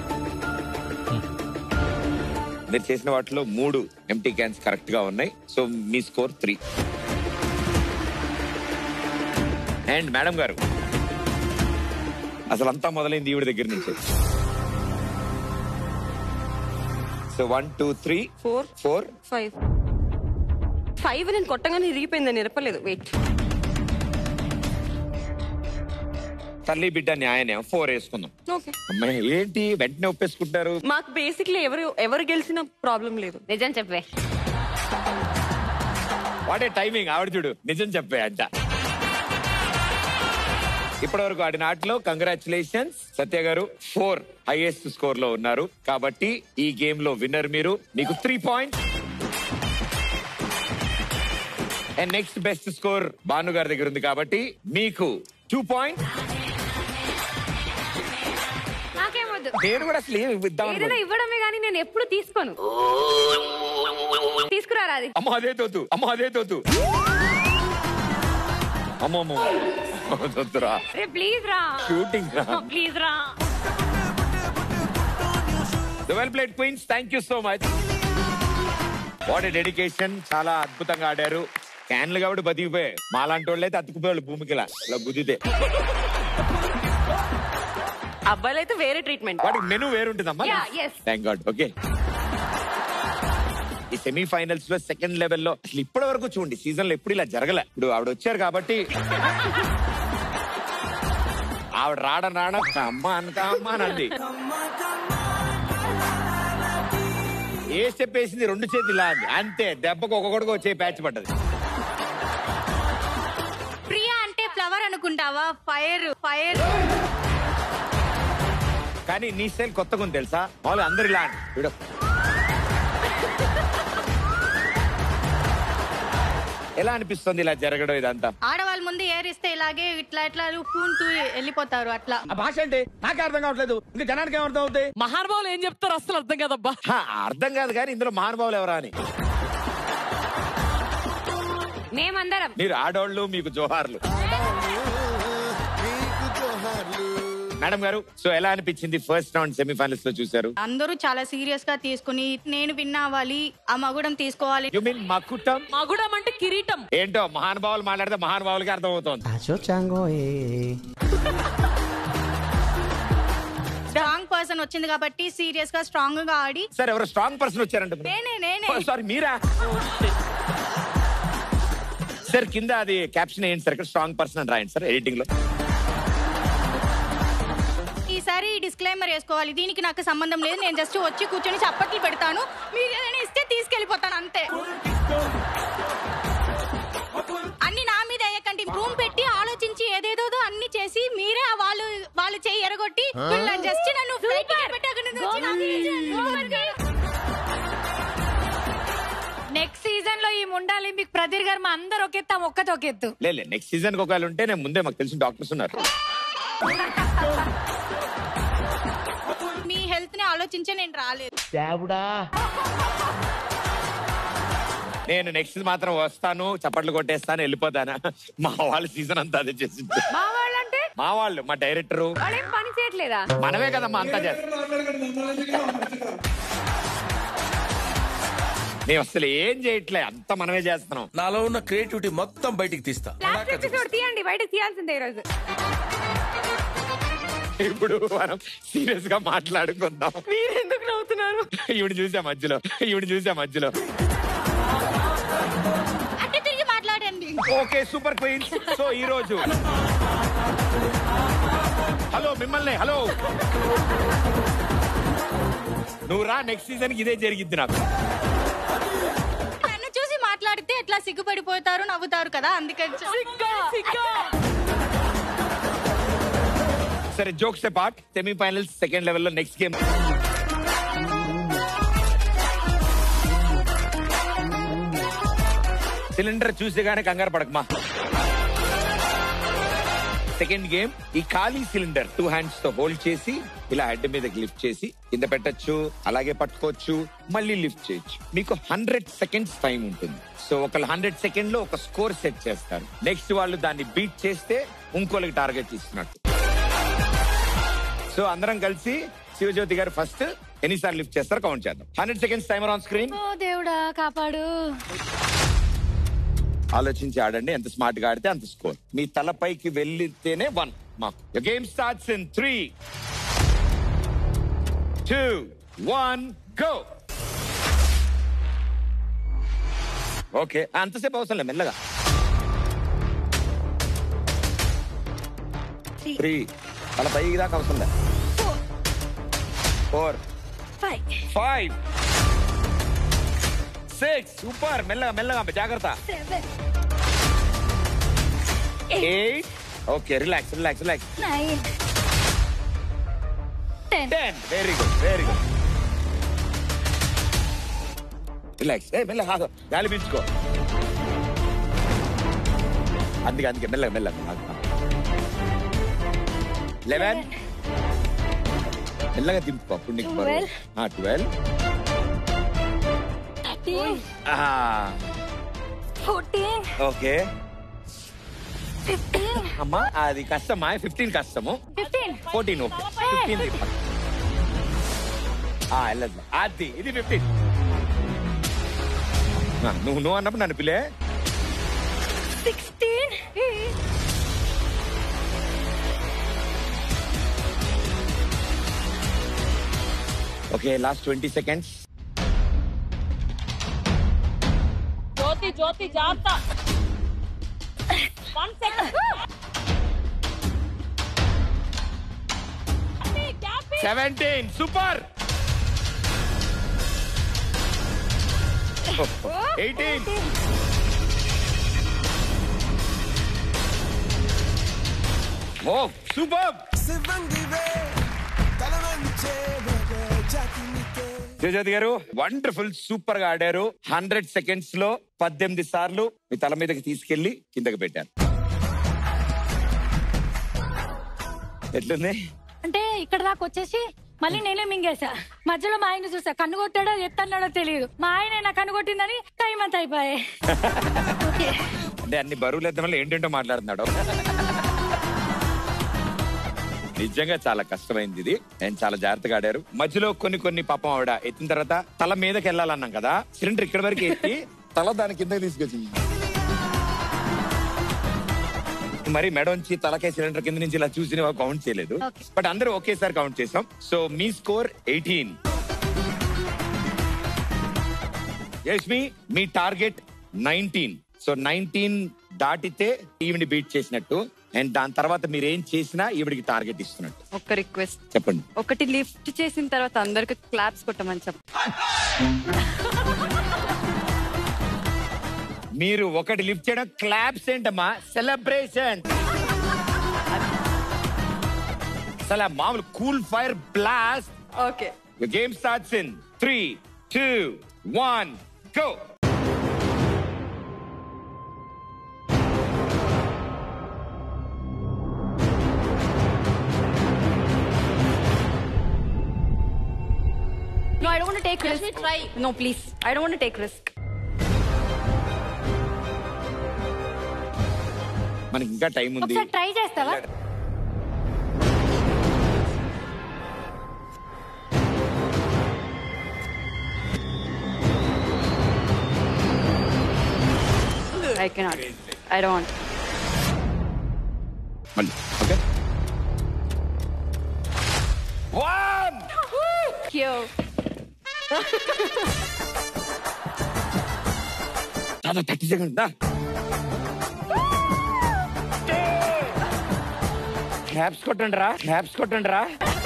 మీరు చేసిన వాటిలో మూడు ఎంటీ క్యాన్స్ కరెక్ట్ గా ఉన్నాయి సో మీ స్కోర్ త్రీ అండ్ మేడం గారు అసలు అంతా మొదలైంది ఈవిడ దగ్గర నుంచి so one two three four four five five నేను కొట్టగానే ఇరిగిపోయింది నిరపలేదు వెయిట్ తల్లి బిడ్డ న్యాయనే ఫోర్ వేసుకుందాం ఓకే అమ్మాయి ఏంటి వెంటనే ఒప్పేసుకుంటారు మాకు బేసిక్లీ ఎవరు ఎవరు గెలిచినా ప్రాబ్లం లేదు నిజం చెప్పే వాటే టైమింగ్ ఆవిడ చూడు నిజం చెప్పే అంట ఇప్పటి వరకు ఆడిన ఆటలో కంగ్రాచులేషన్స్ సత్య గారు ఫోర్ హైయెస్ట్ స్కోర్ లో ఉన్నారు కాబట్టి ఈ గేమ్ లో విన్నర్ మీరు మీకు three point and next best score Bhanu గారి దగ్గర ఉంది కాబట్టి మీకు టూ పాయింట్ నాకేమొద్దు నేను కూడా అసలు ఏమి ఇద్దాం ఏదైనా అనుకోను. ఇవ్వడమే కానీ నేను ఎప్పుడు తీసుకోను తీసుకురారా అది అమ్మ అదే తోతు అమ్మ అదే తోతు అమ్మో అమ్మో వద్దురా రే ప్లీజ్ రా షూటింగ్ రా ప్లీజ్ రా well played queens thank you so much what dedication చాలా అద్భుతంగా ఆడారు క్యాన్లు కాబట్టి బతికిపోయాయి మాలాంటి వాళ్ళు అయితే అతుకుపోయాళ్ళు భూమికి ఇలా ఇలా గుద్దితే అబ్బాయిలు అయితే వేరే ట్రీట్మెంట్ వాటికి మెను వేరుంటుందమ్మా Yeah, yes. Thank god okay ఈ సెమీఫైనల్స్ లో సెకండ్ లెవెల్లో అసలు ఇప్పటి వరకు చూడండి సీజన్ లో ఎప్పుడు ఇలా జరగలే ఇప్పుడు ఆవిడ వచ్చారు కాబట్టి ఆవిడ రాడ రాడ అమ్మ అనక అమ్మ అని అంది ఏ స్టెప్ వేసింది రెండు చేతులు ఇలా అంది అంతే దెబ్బకు ఒక్కొక్కడికి వచ్చే ప్యాచ్ పడ్డది ప్రియా అంటే ఫ్లవర్ అనుకుంటావా ఫైర్ ఫైర్ కానీ నీ స్టైల్ కొత్తగా ఉంది తెలుసా మామూలుగా అందరు ఇలా అండి వీడు ఎలా అనిపిస్తుంది ఇలా జరగడం ఇదంతా ఆడవాళ్ళ ముందు ఏరిస్తే ఇలాగే ఇట్లా ఇట్లా పూంటూ వెళ్ళిపోతారు అట్లా ఆ భాష అంటే నాకే అర్థం కావట్లేదు ఇంకా జనానికి ఏం అర్థం అవుతాయి మహానుభావులు ఏం చెప్తారు అసలు అర్థం కదబ్బా హా, అర్థం కాదు కానీ ఇందులో మహానుభావులు ఎవరా అని మేమందరం మీరు ఆడోళ్ళు మీకు జోహార్లు మేడం గారు సో ఎలా అనిపించింది ఫస్ట్ రౌండ్ సెమీఫైనల్స్ లో చూసారు అందరూ చాలా సీరియస్ గా తీసుకుని నేను విన్ అవ్వాలి ఆ మగుడం తీసుకోవాలి యు మీన్ మకుటం మగుడం అంటే కిరీటం ఏంటో మహానుభావులు మాట్లాడితే మహానుభావులకి అర్థమవుతోంది స్ట్రాంగ్ పర్సన్ వచ్చింది కాబట్టి సీరియస్ గా స్ట్రాంగ్ గా ఆడి సార్ ఎవరో స్ట్రాంగ్ పర్సన్ వచ్చారంట నేనే నేనే సారీ మీరా సార్ కింద అది క్యాప్షన్ ఏంటి సార్ ఇక్కడ స్ట్రాంగ్ పర్సన్ అని రాయండి సార్ ఎడిటింగ్ లో ఈసారి డిస్క్లైమర్ వేసుకోవాలి దీనికి నాకు సంబంధం లేదు నేను జస్ట్ వచ్చి కూర్చొని చప్పట్లు పెడతాను మీరు ఏదైనా ఇస్తే తీసుకెళ్లిపోతాను అంతే అన్ని నా మీద వేయకండి రూమ్ పెట్టి ఆలోచించి ఏదేదో అన్ని చేసి మీరే ఆ వాళ్ళు వాళ్ళు చేయి ఎరగొట్టి జస్ట్ నన్ను flight ticket పెట్టి అక్కడి నుంచి వచ్చి నాకు ఇచ్చేయండి. నెక్స్ట్ సీజన్ లో ఈ ముండాలి మీకు ప్రదీర్ గారు మా అందరు ఒకెత్తాం ఒక్కటి ఒకెత్తు లేదు నెక్స్ట్ సీజన్ కి ఒకవేళ ఉంటే నేను ముందే మాకు తెలిసిన డాక్టర్స్ ఉన్నారు మీ హెల్త్ ని ఆలోచించే నేను రాలేదు నేను నెక్స్ట్ మాత్రం వస్తాను చప్పట్లు కొట్టేస్తాను వెళ్ళిపోతాను మా వాళ్ళ సీజన్ అంతా అదే చేసి మా వాళ్ళంటే మా వాళ్ళు మా డైరెక్టరు వాళ్ళేం పని చేయట్లేదా మనమే కదమ్మా అంతా చేస్తాం మేము అసలు ఏం చేయట్లే అంతా మనమే చేస్తున్నాం నాలో ఉన్న క్రియేటివిటీ మొత్తం బయటికి తీస్తా లాస్ట్ ఎపిసోడ్ తీయండి బయటకు తీయాల్సిందే ఈరోజు ఇప్పుడు మనం సీరియస్ గా మాట్లాడుకుందాం మీరు ఎందుకు నవ్వుతున్నారు ఈవిడ చూసా మధ్యలో ఈవిడ చూసా మధ్యలో అటు తిరిగి మాట్లాడండి ఓకే సూపర్ క్వీన్స్ సో ఈ రోజు హలో మిమ్మల్ని హలో నువ్వు రా నెక్స్ట్ సీజన్ కి ఇదే జరిగిద్ది నాకు నన్ను చూసి మాట్లాడితే ఎట్లా సిగ్గుపడిపోతారు నవ్వుతారు కదా అందుకని సరే jokes part semifinals second level లో నెక్స్ట్ గేమ్ సిలిండర్ చూసేగానే కంగారు పడకమా సెకండ్ గేమ్ ఈ ఖాళీ సిలిండర్ టూ హ్యాండ్స్ తో హోల్డ్ చేసి ఇలా హెడ్ మీదకి లిఫ్ట్ చేసి కింద పెట్టొచ్చు అలాగే పట్టుకోవచ్చు మళ్ళీ లిఫ్ట్ చేయొచ్చు మీకు హండ్రెడ్ సెకండ్స్ టైం ఉంటుంది సో ఒకళ్ళు హండ్రెడ్ సెకండ్ లో ఒక స్కోర్ సెట్ చేస్తారు నెక్స్ట్ వాళ్ళు దాన్ని బీట్ చేస్తే ఇంకోళ్ళకి టార్గెట్ ఇస్తున్నట్టు సో అందరం కలిసి శివజ్యోతి గారు ఫస్ట్ ఎన్నిసార్లు లిఫ్ట్ చేస్తారు కౌంట్ చేద్దాం hundred seconds timer on screen ఓ దేవుడా కాపాడు ఆలోచించి ఆడండి ఎంత స్మార్ట్ గా ఆడితే అంత స్కోర్ మీ తలపైకి వెళ్ళితేనే వన్ మాకు game starts in three two one go okay అంతసేపు అవసరం లేదు మెల్లగా త్రీ తల పైకి దాకా అవసరం లేదు four five five six super మెల్లగా మెల్లగా జాగ్రత్త seven eight okay relax relax relax nine ten ten very good very good relax ఏ మెల్లగా కాదు గాలి పీల్చుకో అందుకే అందుకే మెల్లగా మెల్లగా లెవెన్ మెల్లగా దింపుకో అప్పుడు నీకు Twelve. Twelve thirteen fourteen okay fifteen అమ్మా అది కష్టమా ఫిఫ్టీన్ కష్టము ఫిఫ్టీన్ ఫోర్టీన్ ఓకే ఫిఫ్టీన్ వెళ్ళదు అది ఇది ఫిఫ్టీన్ నువ్వు నువ్వు అన్నప్పుడు నన్ను పిల్లే sixteen okay last twenty seconds Jyothi Jyothi జాగ్రత్త one second seventeen super eighteen oh super Jayajyothi గారు వండర్ఫుల్ సూపర్ గా ఆడారు హండ్రెడ్ సెకండ్స్ లో పద్దెనిమిది సార్లు మీ తల మీదకి తీసుకెళ్లి కిందకి పెట్టారు ఎట్లుంది అంటే ఇక్కడ దాకా వచ్చేసి మళ్ళీ నేనే మింగేసా మధ్యలో మా ఆయన చూసా కన్ను కొట్టాడో ఎత్తన్నాడో తెలియదు మా ఆయన నా కన్ను కొట్టిందని టైం అంతా అయిపోయాయి అంటే అన్ని బరువులు ఎత్తడం వల్ల ఏంటంటో మాట్లాడుతున్నాడు నిజంగా చాలా కష్టమైంది ఇది నేను చాలా జాగ్రత్తగా ఆడారు మధ్యలో కొన్ని కొన్ని పాపం ఆవిడ ఎత్తిన తర్వాత తల మీదకి వెళ్ళాలన్నాం కదా సిలిండర్ ఇక్కడ వరకు ఎత్తి తల దాని కిందకి తీసుకొచ్చింది మరి మెడొంచి తలకే సిలిండర్ కింద నుంచి ఇలా చూసి కౌంట్ చేయలేదు బట్ అందరూ ఒకేసారి కౌంట్ చేసాం సో మీ స్కోర్ ఎయిటీన్ యష్మి మీ టార్గెట్ నైన్టీన్ సో నైన్టీన్ దాటితే ఈవిని బీట్ చేసినట్టు అండ్ దాని తర్వాత మీరు ఏం చేసినా ఈవిడికి టార్గెట్ ఇస్తున్నట్టు ఒక్క రిక్వెస్ట్ చెప్పండి ఒకటి లిఫ్ట్ చేసిన తర్వాత అందరికి క్లాప్స్ కొట్టమని చెప్ప మీరు ఒకటి లిఫ్ట్ చేయడం క్లాప్స్ ఏంటమ్మా సెలబ్రేషన్ అసలు మామూలు cool fire blast okay game starts in three two one go No, I don't want to take risk. Let me try. No, please. I don't want to take risk. మనకి ఇంకా time ఉంది ఒకసారి try చేస్తావా I cannot. I don't want. మళ్ళీ okay one Cute. దాదా thirty second దా claps కొట్టండి రా క్లాప్స్ కొట్టండి రా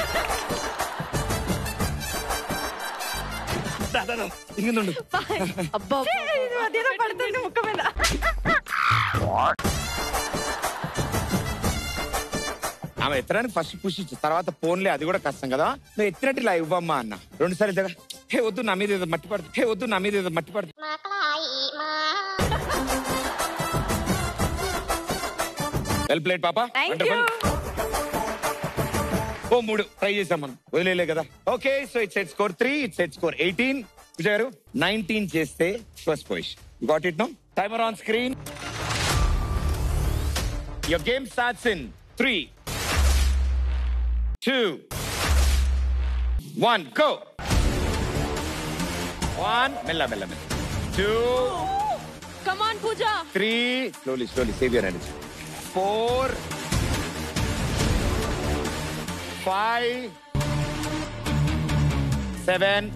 దాదా ఇంకుండు అబ్బా అదేదో పడుతుంది ముక్క మీద ఆమె ఎత్తడానికి ఫస్ట్ పుష్ ఇచ్చు తర్వాత ఫోన్లే అది కూడా కష్టం కదా నువ్వు ఎత్తినట్టు ఇలా ఇవ్వమ్మా అన్న రెండు సార్లు దగ్గర హే వద్దు నా మీద ఏదో మట్టి పడుతుంది హే వద్దు నా మీద ఏదో మట్టి పడుతుంది వెల్ ప్లేట్ పాప Thank you. ఓ మూడు ట్రై చేసాం మనం వదిలేలే కదా okay so it's at score three it's at score eighteen Vijay గారు నైన్టీన్ చేస్తే first position got it no timer on screen your game starts in three two one go one మెల్ల మెల్ల మెల్ల two Come on, Pooja. Three slowly slowly save your energy four five seven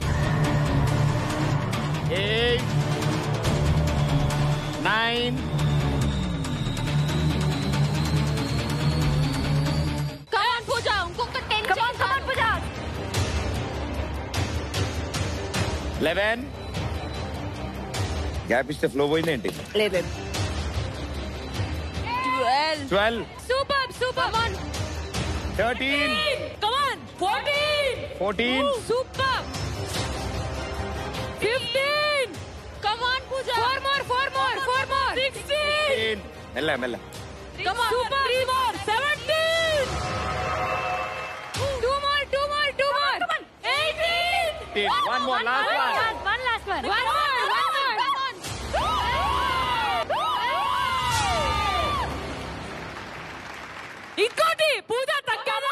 eight nine Come on, Pooja. ఇంకొక ten Come on, come on, Pooja. Eleven gap ఇస్తే flow పోయింది ఏంటి లేదు లేదు twelve twelve super super one thirteen come on fourteen fourteen super fifteen come on Pooja four more four more four more sixteen మెల్ల మెల్ల come on super three more seventeen two more two more two more eighteen one more last one one last one one more one more ఇంకోటి పూజ తగ్గాలి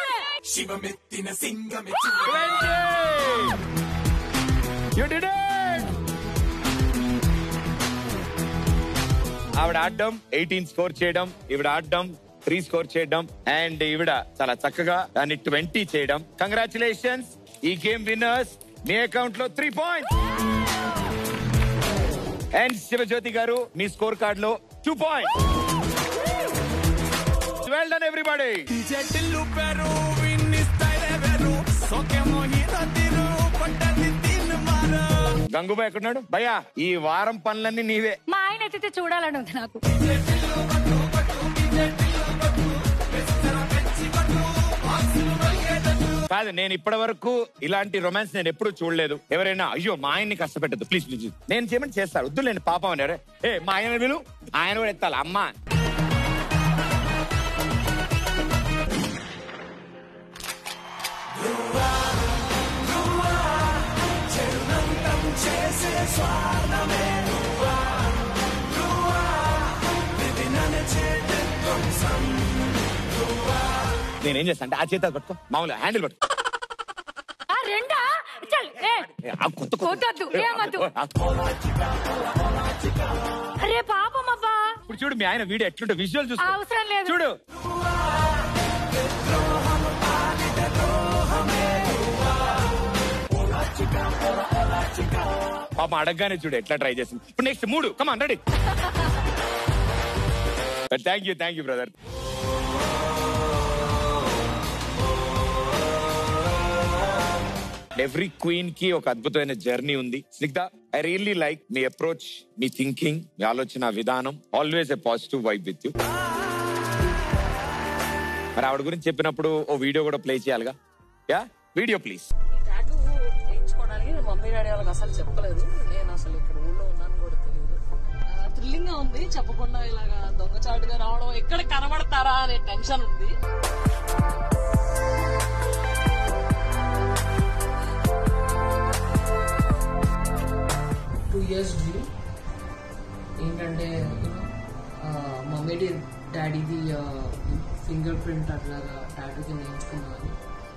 You did it! ఆవిడ ఆడడం eighteen score చేయడం ఈవిడ ఆడడం three score చేయడం and ఈవిడ చాలా చక్కగా దాన్ని ట్వంటీ చేయడం కంగ్రాచులేషన్స్ ఈ గేమ్ విన్నర్స్ మీ అకౌంట్ లో త్రీ పాయింట్స్ అండ్ శివజ్యోతి గారు మీ స్కోర్ కార్డ్ లో two points well done everybody జటిల్లు పెరు విన్ని స్టైల్ వెరు సోకేమో హీరో తిరు కొట్టది తిన్ మారు గంగుబాయ్ ఎక్కడున్నాడు భయ్యా ఈ వారం పనులన్నీ నీవే మా ఆయన ఎత్తితే చూడాలని ఉంది నాకు కాదు నేను ఇప్పటి వరకు ఇలాంటి రొమాన్స్ నేను ఎప్పుడు చూడలేదు ఎవరైనా అయ్యో మా ఆయన్ని కష్టపెట్టద్దు ప్లీజ్ ప్లీజ్ నేను చేయమని చేస్తాను వద్దులేండి పాపం అని ఎవరే ఏ మా ఆయన విలు ఆయన కూడా ఎత్తాలి అమ్మ నేనేం చేస్తా అంటే ఆ చేత పట్టుకో మామూలుగా హ్యాండిల్ పట్టుకో ఆ రెండా చల్ ఏ ఏ, ఆ కొత్త కొత్త- కొట్టొద్దు, ఏమొద్దు. ఆ, అరే పాపం అబ్బా ఇప్పుడు చూడు మీ ఆయన వీడియో ఎట్లుంటే విజువల్ చూసుకో అవసరం లేదు చూడు పాప అడగగానే చూడు ఎట్లా ట్రై చేసింది ఇప్పుడు నెక్స్ట్ మూడు come on ready thank you thank you brother every queen కి ఒక అద్భుతమైన జర్నీ ఉంది స్నిగ్ధ ఐ రియల్లీ లైక్ మీ అప్రోచ్ మీ థింకింగ్ మీ ఆలోచన విధానం always a positive vibe with you మరి ఆవిడ గురించి చెప్పినప్పుడు ఓ వీడియో కూడా ప్లే చేయాలిగా యా వీడియో ప్లీజ్ టాటూ వేయించుకోవడానికి మమ్మీ డాడీ వాళ్ళకి అసలు చెప్పలేదు నేను అసలు ఇక్కడ ఊళ్ళో ఉన్నాను కూడా తెలియదు థ్రిల్లింగ్ గా ఉంది చెప్పకుండా ఇలాగా దొంగచాటుగా రావడం ఎక్కడ కనబడతారా అనే టెన్షన్ ఉంది టూ ఇయర్స్ డ్రీమ్ ఏంటంటే మమ్మీ డాడీది ఫింగర్ ప్రింట్ అట్లాగా టాటూ కింద వేయించుకున్నాను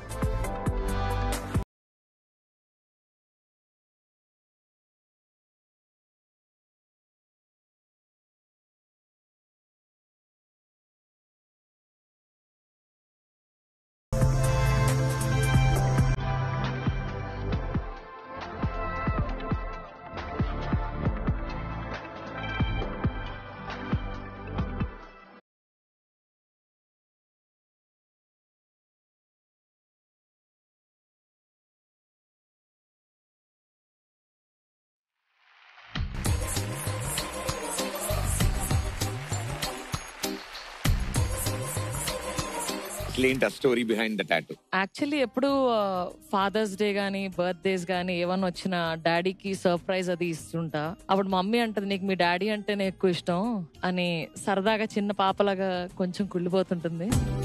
అసలు ఏంటి ఆ story behind the tattoo actually ఎప్పుడు ఫాదర్స్ డే గానీ బర్త్డేస్ గానీ ఏమన్నా వచ్చిన డాడీకి సర్ప్రైజ్ అది ఇస్తుంటా అప్పుడు మమ్మీ అంటది నీకు మీ డాడీ అంటేనే ఎక్కువ ఇష్టం అని సరదాగా చిన్న పాపలాగా కొంచెం కుళ్ళిపోతుంటుంది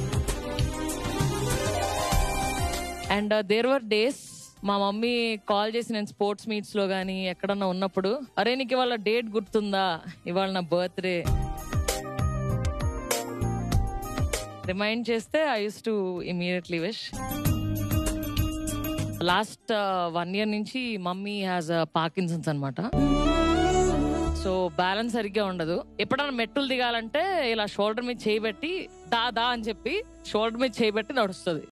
అండ్ దేర్ వర్ డేస్ మా మమ్మీ కాల్ చేసి నేను స్పోర్ట్స్ మీట్స్ లో గానీ ఎక్కడన్నా ఉన్నప్పుడు అరే నీకు ఇవాళ డేట్ గుర్తుందా ఇవాళ నా బర్త్డే రిమైండ్ చేస్తే I use to immediately wish last one year నుంచి మమ్మీ హ్యాస్ పార్కిన్సన్స్ అనమాట సో బ్యాలెన్స్ సరిగ్గా ఉండదు ఎప్పుడైనా మెట్టులు దిగాలంటే ఇలా షోల్డర్ మీద చేయబెట్టి దా దా అని చెప్పి షోల్డర్ మీద చేయబెట్టి నడుస్తుంది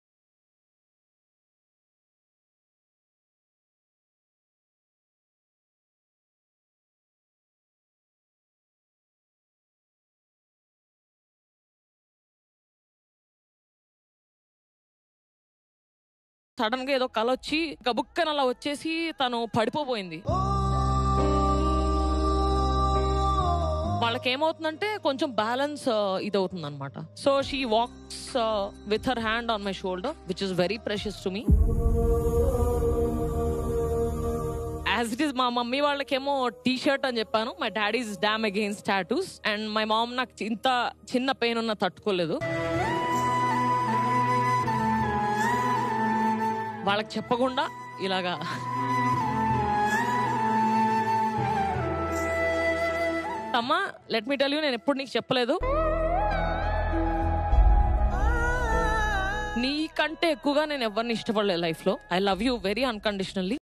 సడన్ గా ఏదో కల వచ్చి గబుక్కన అలా వచ్చేసి తను పడిపోబోయింది వాళ్ళకి ఏమవుతుందంటే కొంచెం బ్యాలెన్స్ ఇది అవుతుంది అనమాట so she walks with her hand on my shoulder which is very precious to me as it is మా మమ్మీ వాళ్ళకేమో టీ షర్ట్ అని చెప్పాను my daddy's dead against tattoos and my mom నాకు ఇంత చిన్న పెయిన్ ఉన్న తట్టుకోలేదు వాళ్ళకి చెప్పకుండా ఇలాగా అమ్మా లెట్ మీ టెల్ యూ నేను ఎప్పుడు నీకు చెప్పలేదు నీకంటే ఎక్కువగా నేను ఎవరిని ఇష్టపడలేదు లైఫ్ లో I love you very unconditionally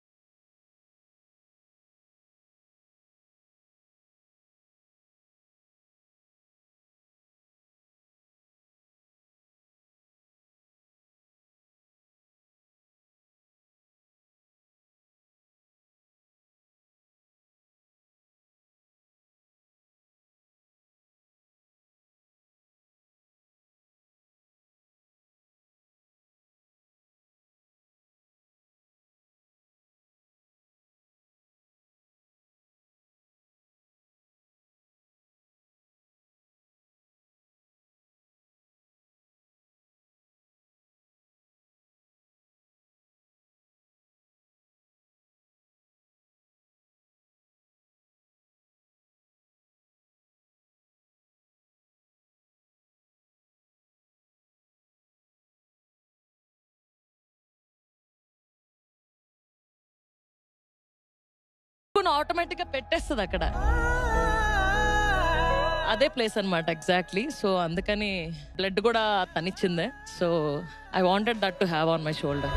automatic గా పెట్టేస్తుంది అక్కడ అదే ప్లేస్ అన్నమాట ఎగ్జాక్ట్లీ సో అందుకని బ్లడ్ కూడా తనిచ్చిందే so I wanted that to have on my shoulder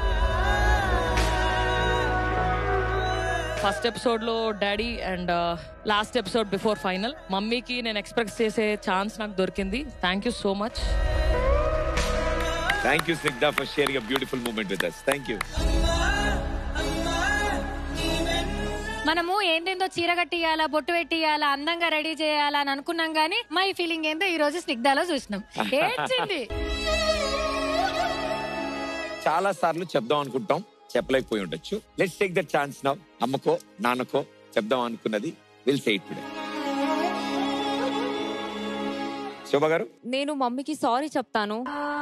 first episode లో daddy and last episode before final మమ్మీకి నేను ఎక్స్ప్రెస్ చేసే ఛాన్స్ నాకు దొరికింది thank you so much thank you Snigdha for sharing a beautiful moment with us thank you మనము ఏందేందో చీర కట్టియాలా బొట్టు పెట్టియాలా అందంగా రెడీ చేయాలా అని అనుకున్నాం గానీ మై ఫీలింగ్ ఏందో ఈ రోజు స్నిగ్ధాలో చూసినాం ఏడ్చింది చాలా సార్లు చెప్దాం అనుకుంటాం చెప్పలేకపోయి ఉండొచ్చు let's take that chance now అమ్మకో నాన్నకో చెప్దాం అనుకున్నది will say it today Shobha గారు నేను మమ్మీకి సారీ చెప్తాను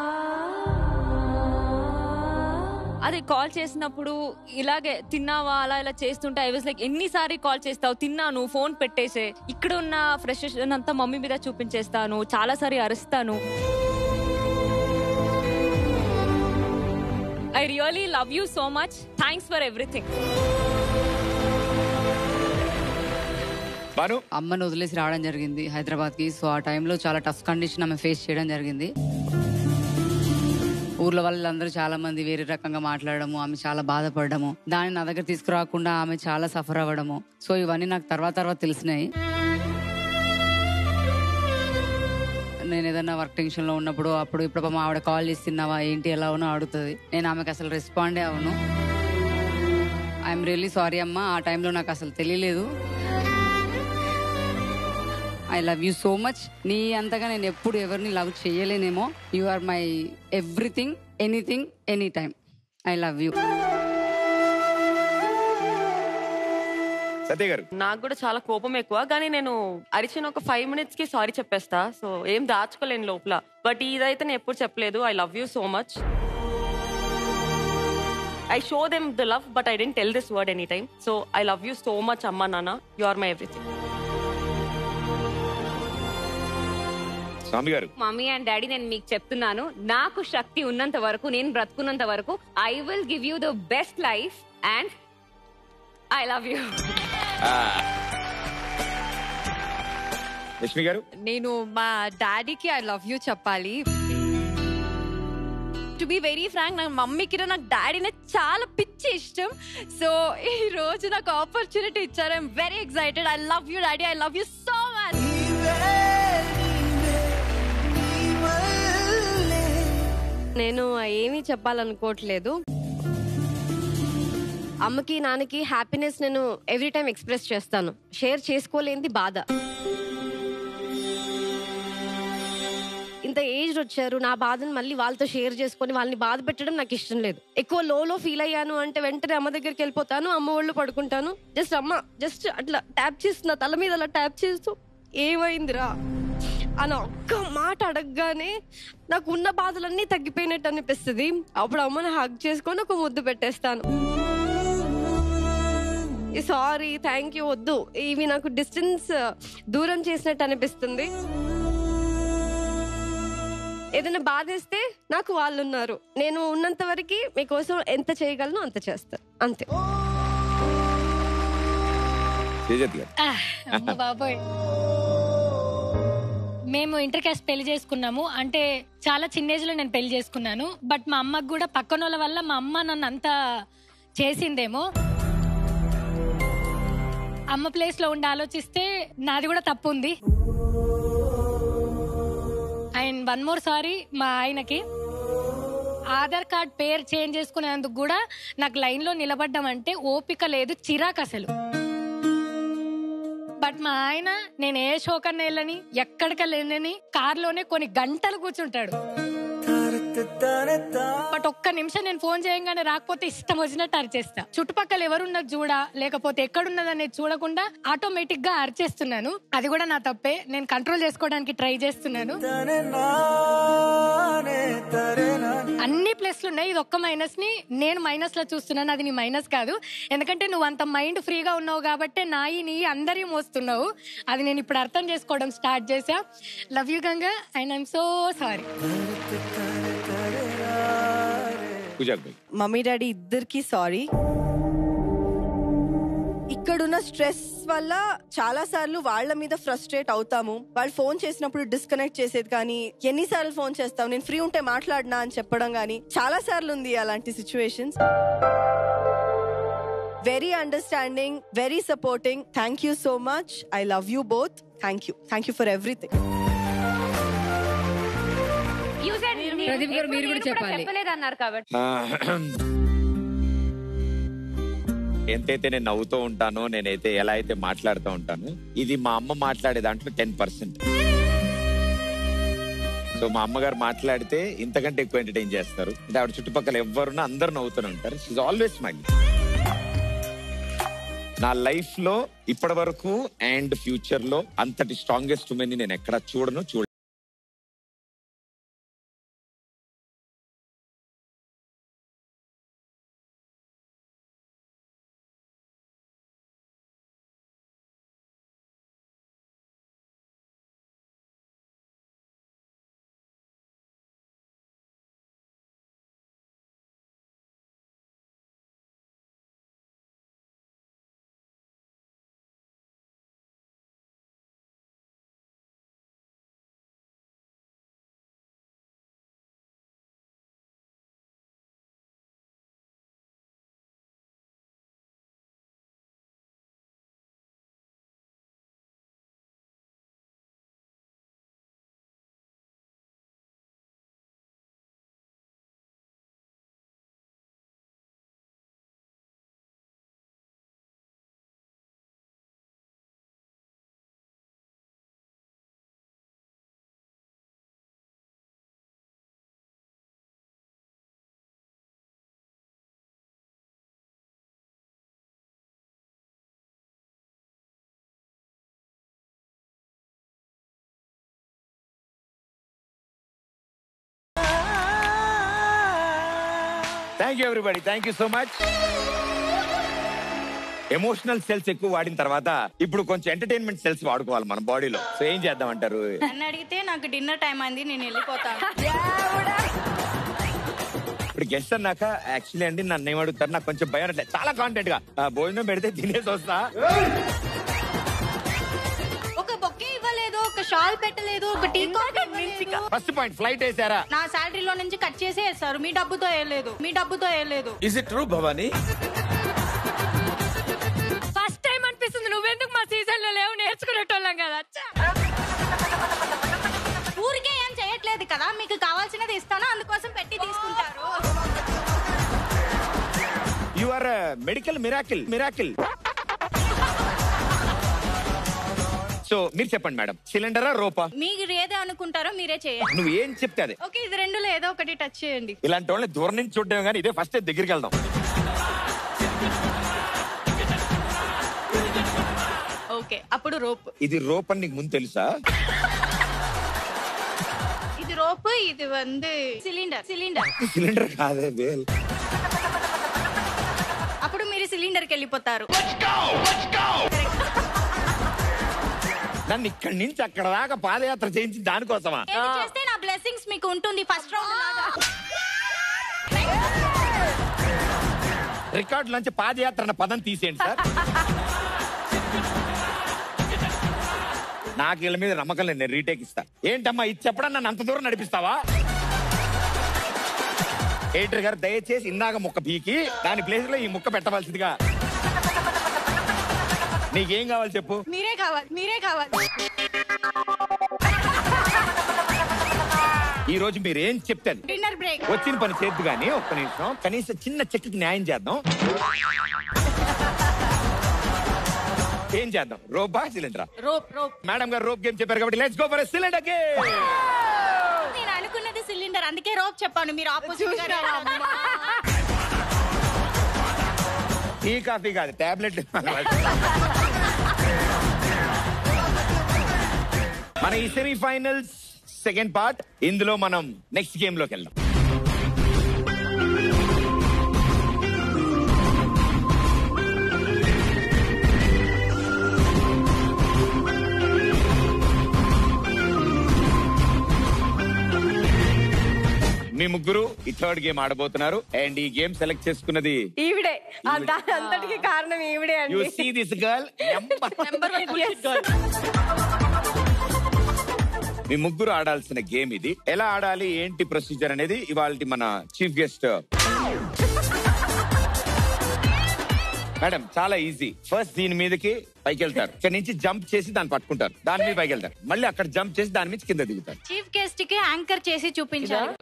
అది కాల్ చేసినప్పుడు ఇలాగే తిన్నావా అలా ఇలా చేస్తుంటే ఐ వాజ్ లైక్ ఎన్నిసారి కాల్ చేస్తావు తిన్నాను ఫోన్ పెట్టేసే ఇక్కడ ఉన్న ఫ్రస్ట్రేషన్ అంతా మమ్మీ మీద చూపించేస్తాను చాలా సారి అరుస్తాను I really love you so much thanks for everything Banu అమ్మను వదిలేసి రావడం జరిగింది హైదరాబాద్ కి సో ఆ టైంలో చాలా టఫ్ కండిషన్ ఆమె ఫేస్ చేయడం జరిగింది ఊర్లో వాళ్ళందరూ చాలా మంది వేరే రకంగా మాట్లాడడము ఆమె చాలా బాధపడము దాన్ని నా దగ్గర తీసుకురాకుండా ఆమె చాలా సఫర్ అవ్వడము సో ఇవన్నీ నాకు తర్వాత తర్వాత తెలిసినాయి నేను ఏదైనా వర్క్ టెన్షన్ లో ఉన్నప్పుడు అప్పుడు ఇప్పుడు మా ఆవిడ కాల్ చేస్తున్నావా ఏంటి ఎలా ఉన్నా అడుగుతుంది నేను ఆమెకు అసలు రెస్పాండే అవును ఐఎమ్ రియల్లీ సారీ అమ్మా ఆ టైంలో నాకు అసలు తెలియలేదు I love you so much నీ అంతగా నేను ఎప్పుడు ఎవరిని లవ్ చేయలేనేమో you are my everything anything any time I love you Satya గారు నాకు కూడా చాలా కోపం ఎక్కువ కానీ నేను అరిచిన ఒక ఫైవ్ మినిట్స్ కి సారీ చెప్పేస్తా సో ఏం దాచుకోలేను లోపల బట్ ఇదైతే నేను ఎప్పుడు చెప్పలేదు I love you so much I show them the love but I didn't tell this word any time so I love you so much అమ్మా నాన్న you are my everything Swami గారు మమ్మీ అండ్ డాడీ నేను మీకు చెప్తున్నాను నాకు శక్తి ఉన్నంత వరకు నేను బ్రతుకున్నంత వరకు I will give you the best life and I love you Lakshmi గారు నేను మా డాడీకి ఐ లవ్ యూ చెప్పాలి టు బి వెరీ ఫ్రాంక్ నా మమ్మీకి నాకు డాడీనే చాలా పిచ్చి ఇష్టం సో ఈ రోజు నాకు ఆపర్చునిటీ ఇచ్చారు I'm very excited I love you daddy I love you so much నేను ఏమీ చెప్పాలనుకోవట్లేదు అమ్మకి నాన్నకి హ్యాపీనెస్ నేను ఎవ్రీ టైం ఎక్స్ప్రెస్ చేస్తాను షేర్ చేసుకోలేనిది బాధ ఇంత ఏజ్ వచ్చారు నా బాధను మళ్ళీ వాళ్ళతో షేర్ చేసుకొని వాళ్ళని బాధ పెట్టడం నాకు ఇష్టం లేదు ఎక్కువ లోలో ఫీల్ అయ్యాను అంటే వెంటనే అమ్మ దగ్గరికి వెళ్ళిపోతాను అమ్మ ఒళ్ళు పడుకుంటాను జస్ట్ అమ్మ జస్ట్ అట్లా ట్యాప్ చేస్తున్నా తల మీద అలా ట్యాప్ చేస్తూ ఏమైందిరా అని ఒక్క మాట అడగగానే నాకు ఉన్న బాధలన్నీ తగ్గిపోయినట్టు అనిపిస్తుంది అప్పుడు అమ్మని హగ్ చేసుకొని ఒక ముద్దు పెట్టేస్తాను సారీ థ్యాంక్ యూ వద్దు ఇవి నాకు డిస్టెన్స్ దూరం చేసినట్టు అనిపిస్తుంది ఏదైనా బాధేస్తే నాకు వాళ్ళు ఉన్నారు నేను ఉన్నంత వరకు మీకోసం ఎంత చేయగలను అంత చేస్తాను అంతే తేజత్ గారు ఆ, అమ్మ బాబోయ్ మేము ఇంటర్ క్యాస్ట్ పెళ్లి చేసుకున్నాము అంటే చాలా చిన్న ఏజ్ లో నేను పెళ్లి చేసుకున్నాను బట్ మా అమ్మకు కూడా పక్కన వాళ్ళ వల్ల మా అమ్మ నన్ను అంత చేసిందేమో అమ్మ ప్లేస్ లో ఉండి ఆలోచిస్తే నాది కూడా తప్పు ఉంది అండ్ వన్ మోర్ సారీ మా ఆయనకి ఆధార్ కార్డ్ పేరు చేంజ్ చేసుకునేందుకు కూడా నాకు లైన్ లో నిలబడ్డం అంటే ఓపిక లేదు చిరాకు అసలు బట్ మా ఆయన నేను ఏ షోకన్నా వెళ్ళని ఎక్కడికి వెళ్ళని కార్లోనే కొన్ని గంటలు కూర్చుంటాడు బట్ ఒక్క నిమిషం నేను ఫోన్ చేయంగానే రాకపోతే ఇష్టం వచ్చినట్టు అరిచేస్తా చుట్టుపక్కల ఎవరున్నది చూడా లేకపోతే ఎక్కడున్నది అనేది చూడకుండా ఆటోమేటిక్ గా అరిచేస్తున్నాను అది కూడా నా తప్పే నేను కంట్రోల్ చేసుకోవడానికి ట్రై చేస్తున్నాను అన్ని ప్లస్లు ఉన్నాయి ఇది ఒక్క మైనస్ ని నేను మైనస్ లో చూస్తున్నాను అది నీ మైనస్ కాదు ఎందుకంటే నువ్వు అంత మైండ్ ఫ్రీగా ఉన్నావు కాబట్టి నాయి నీ అందరి మోస్తున్నావు అది నేను ఇప్పుడు అర్థం చేసుకోవడం స్టార్ట్ చేసా love you Ganga and I'm so sorry పూజాక్ భాయ్ మమ్మీ డాడీ ఇద్దరికి సారీ ఇక్కడున్న స్ట్రెస్ వల్ల చాలా సార్లు వాళ్ళ మీద ఫ్రస్ట్రేట్ అవుతాము వాళ్ళు ఫోన్ చేసినప్పుడు డిస్కనెక్ట్ చేసేది కానీ ఎన్నిసార్లు ఫోన్ చేస్తావు నేను ఫ్రీ ఉంటే మాట్లాడినా అని చెప్పడం కానీ చాలా సార్లు ఉంది అలాంటి situations very understanding very supporting thank you so much I love you both thank you thank you for everything Pradeep గారు మీరు కూడా చెప్పాలి చెప్పలేదు అన్నారు కాబట్టి ఎంతైతే నేను నవ్వుతూ ఉంటానో నేనైతే ఎలా అయితే మాట్లాడుతూ ఉంటాను ఇది మా అమ్మ మాట్లాడే దాంట్లో టెన్ పర్సెంట్ సో మా అమ్మగారు మాట్లాడితే ఇంతకంటే ఎక్కువ ఎంటర్టైన్ చేస్తారు అంటే ఆవిడ చుట్టుపక్కల ఎవరున్నా అందరు నవ్వుతూనే ఉంటారు షీజ్ ఆల్వేస్ స్మైల్ నా లైఫ్ లో ఇప్పటి వరకు అండ్ ఫ్యూచర్ లో అంతటి స్ట్రాంగెస్ట్ ఉమెన్ నేను ఎక్కడ చూడను చూడ thank you everybody thank you so much emotional cells ఎక్కువ వాడిన తర్వాత ఇప్పుడు కొంచెం ఎంటర్టైన్మెంట్ సెల్స్ వాడుకోవాలి మన బాడీలో సో ఏం చేద్దాం అంటారు నన్ను అడిగితే నాకు డిన్నర్ టైం అయింది నేను వెళ్ళిపోతాను ఇప్పుడు గెస్ట్ అన్నాక యాక్చువల్లీ అండి నన్ను ఏమడుగుతారు నాకు కొంచెం భయం అట్లే చాలా కాంటెంట్ గా ఆ, భోజనం పెడితే తినేసి వస్తా ఒక బొక్కే ఇవ్వలేదు ఒక షాల్ పెట్టలేదు ఒక టీ ఫస్ట్ పాయింట్ ఫ్లైట్ వేసారా నా శాలరీలో నుంచి కట్ చేసి వేస్తారు మీ డబ్బుతో వేయలేదు మీ డబ్బుతో వేయలేదు is it true Bhavani first time అనిపిస్తుంది నువ్వెందుకు మా సీజన్ లో లేవు నేర్చుకునేటోళ్ళం కదా చ్చా. ఊరికే ఏం చేయట్లేదు కదా మీకు కావాల్సినది ఇస్తాను అందుకోసం పెట్టి తీసుకుంటారు you are medical miracle miracle so మీరు చెప్పండి మేడం సిలిండరా రోపా మీరు ఏదే అనుకుంటారో మీరే చేయండి నువ్వు ఏం చెప్తే అదే ఓకే ఇది రెండులో ఏదో ఒకటి టచ్ చేయండి ఇలాంటి వాళ్ళని దూరం నుంచి చూడడం కానీ ఇదే ఫస్ట్ దగ్గరికి వెళ్దాం ఓకే అప్పుడు రోప్ ఇది రోప్ అని నీకు ముందు తెలుసా ఇది రోప్ ఇది వంది సిలిండర్ సిలిండర్ సిలిండర్ కాదే వేల్ అప్పుడు మీరు సిలిండర్కి వెళ్ళిపోతారు నన్ను ఇక్కడి నుంచి అక్కడ దాకా పాదయాత్ర చేయించి దానికోసమా ఏది చేస్తే నా బ్లెస్సింగ్స్ మీకు ఉంటుంది ఫస్ట్ రౌండ్ లాగా రికార్డు నుంచి పాదయాత్ర అన్న పదం తీసేయండి సార్ నాకు వీళ్ళ మీద నమ్మకం లేదు నేను రీటేక్ ఇస్తా ఏంటమ్మా ఇది చెప్పడం నన్ను అంత దూరం నడిపిస్తావా ఎయిటర్ గారు దయచేసి ఇందాక ముక్క పీకి దాని ప్లేస్ లో ఈ ముక్క పెట్టవలసిందిగా నీకేం కావాలి చెప్పు మీరే కావాలి మీరే కావాలి ఈ రోజు మీరు ఏం చెప్తారు డిన్నర్ బ్రేక్ వచ్చిన పని చేద్దు గానీ ఒక్క నిమిషం కనీసం చిన్న చెక్కి న్యాయం చేద్దాం ఏం చేద్దాం రోబా సిలిండరా రోప్ రోప్ మేడం గారు రోప్ గేమ్ చెప్పారు కాబట్టి let's go for cylinder game నేను అనుకున్నది సిలిండర్ అందుకే రోప్ చెప్పాను మీరు ఆపోజిట్ గా టీ కాఫీ కాదు టాబ్లెట్ మన ఈ సెమీఫైనల్స్ సెకండ్ పార్ట్ ఇందులో మనం నెక్స్ట్ గేమ్ లోకి వెళ్దాం మీ ముగ్గురు ఈ థర్డ్ గేమ్ ఆడబోతున్నారు అండ్ ఈ గేమ్ సెలెక్ట్ చేసుకున్నది ఈవిడే ఆ దాని అంతటికి కారణం ఈవిడే యు అండి సీ దిస్ గర్ల్ మీ ముగ్గురు ఆడాల్సిన గేమ్ ఇది ఎలా ఆడాలి ఏంటి ప్రొసీజర్ అనేది ఇవాళ మన చీఫ్ గెస్ట్ మేడం చాలా ఈజీ ఫస్ట్ దీని మీదకి పైకి వెళ్తారు ఇక్కడ నుంచి జంప్ చేసి దాన్ని పట్టుకుంటారు దాని మీద పైకి వెళ్తారు మళ్ళీ అక్కడ జంప్ చేసి దాని మీద కింద దిగుతారు చీఫ్ గెస్ట్ కి యాంకర్ చేసి చూపించాలి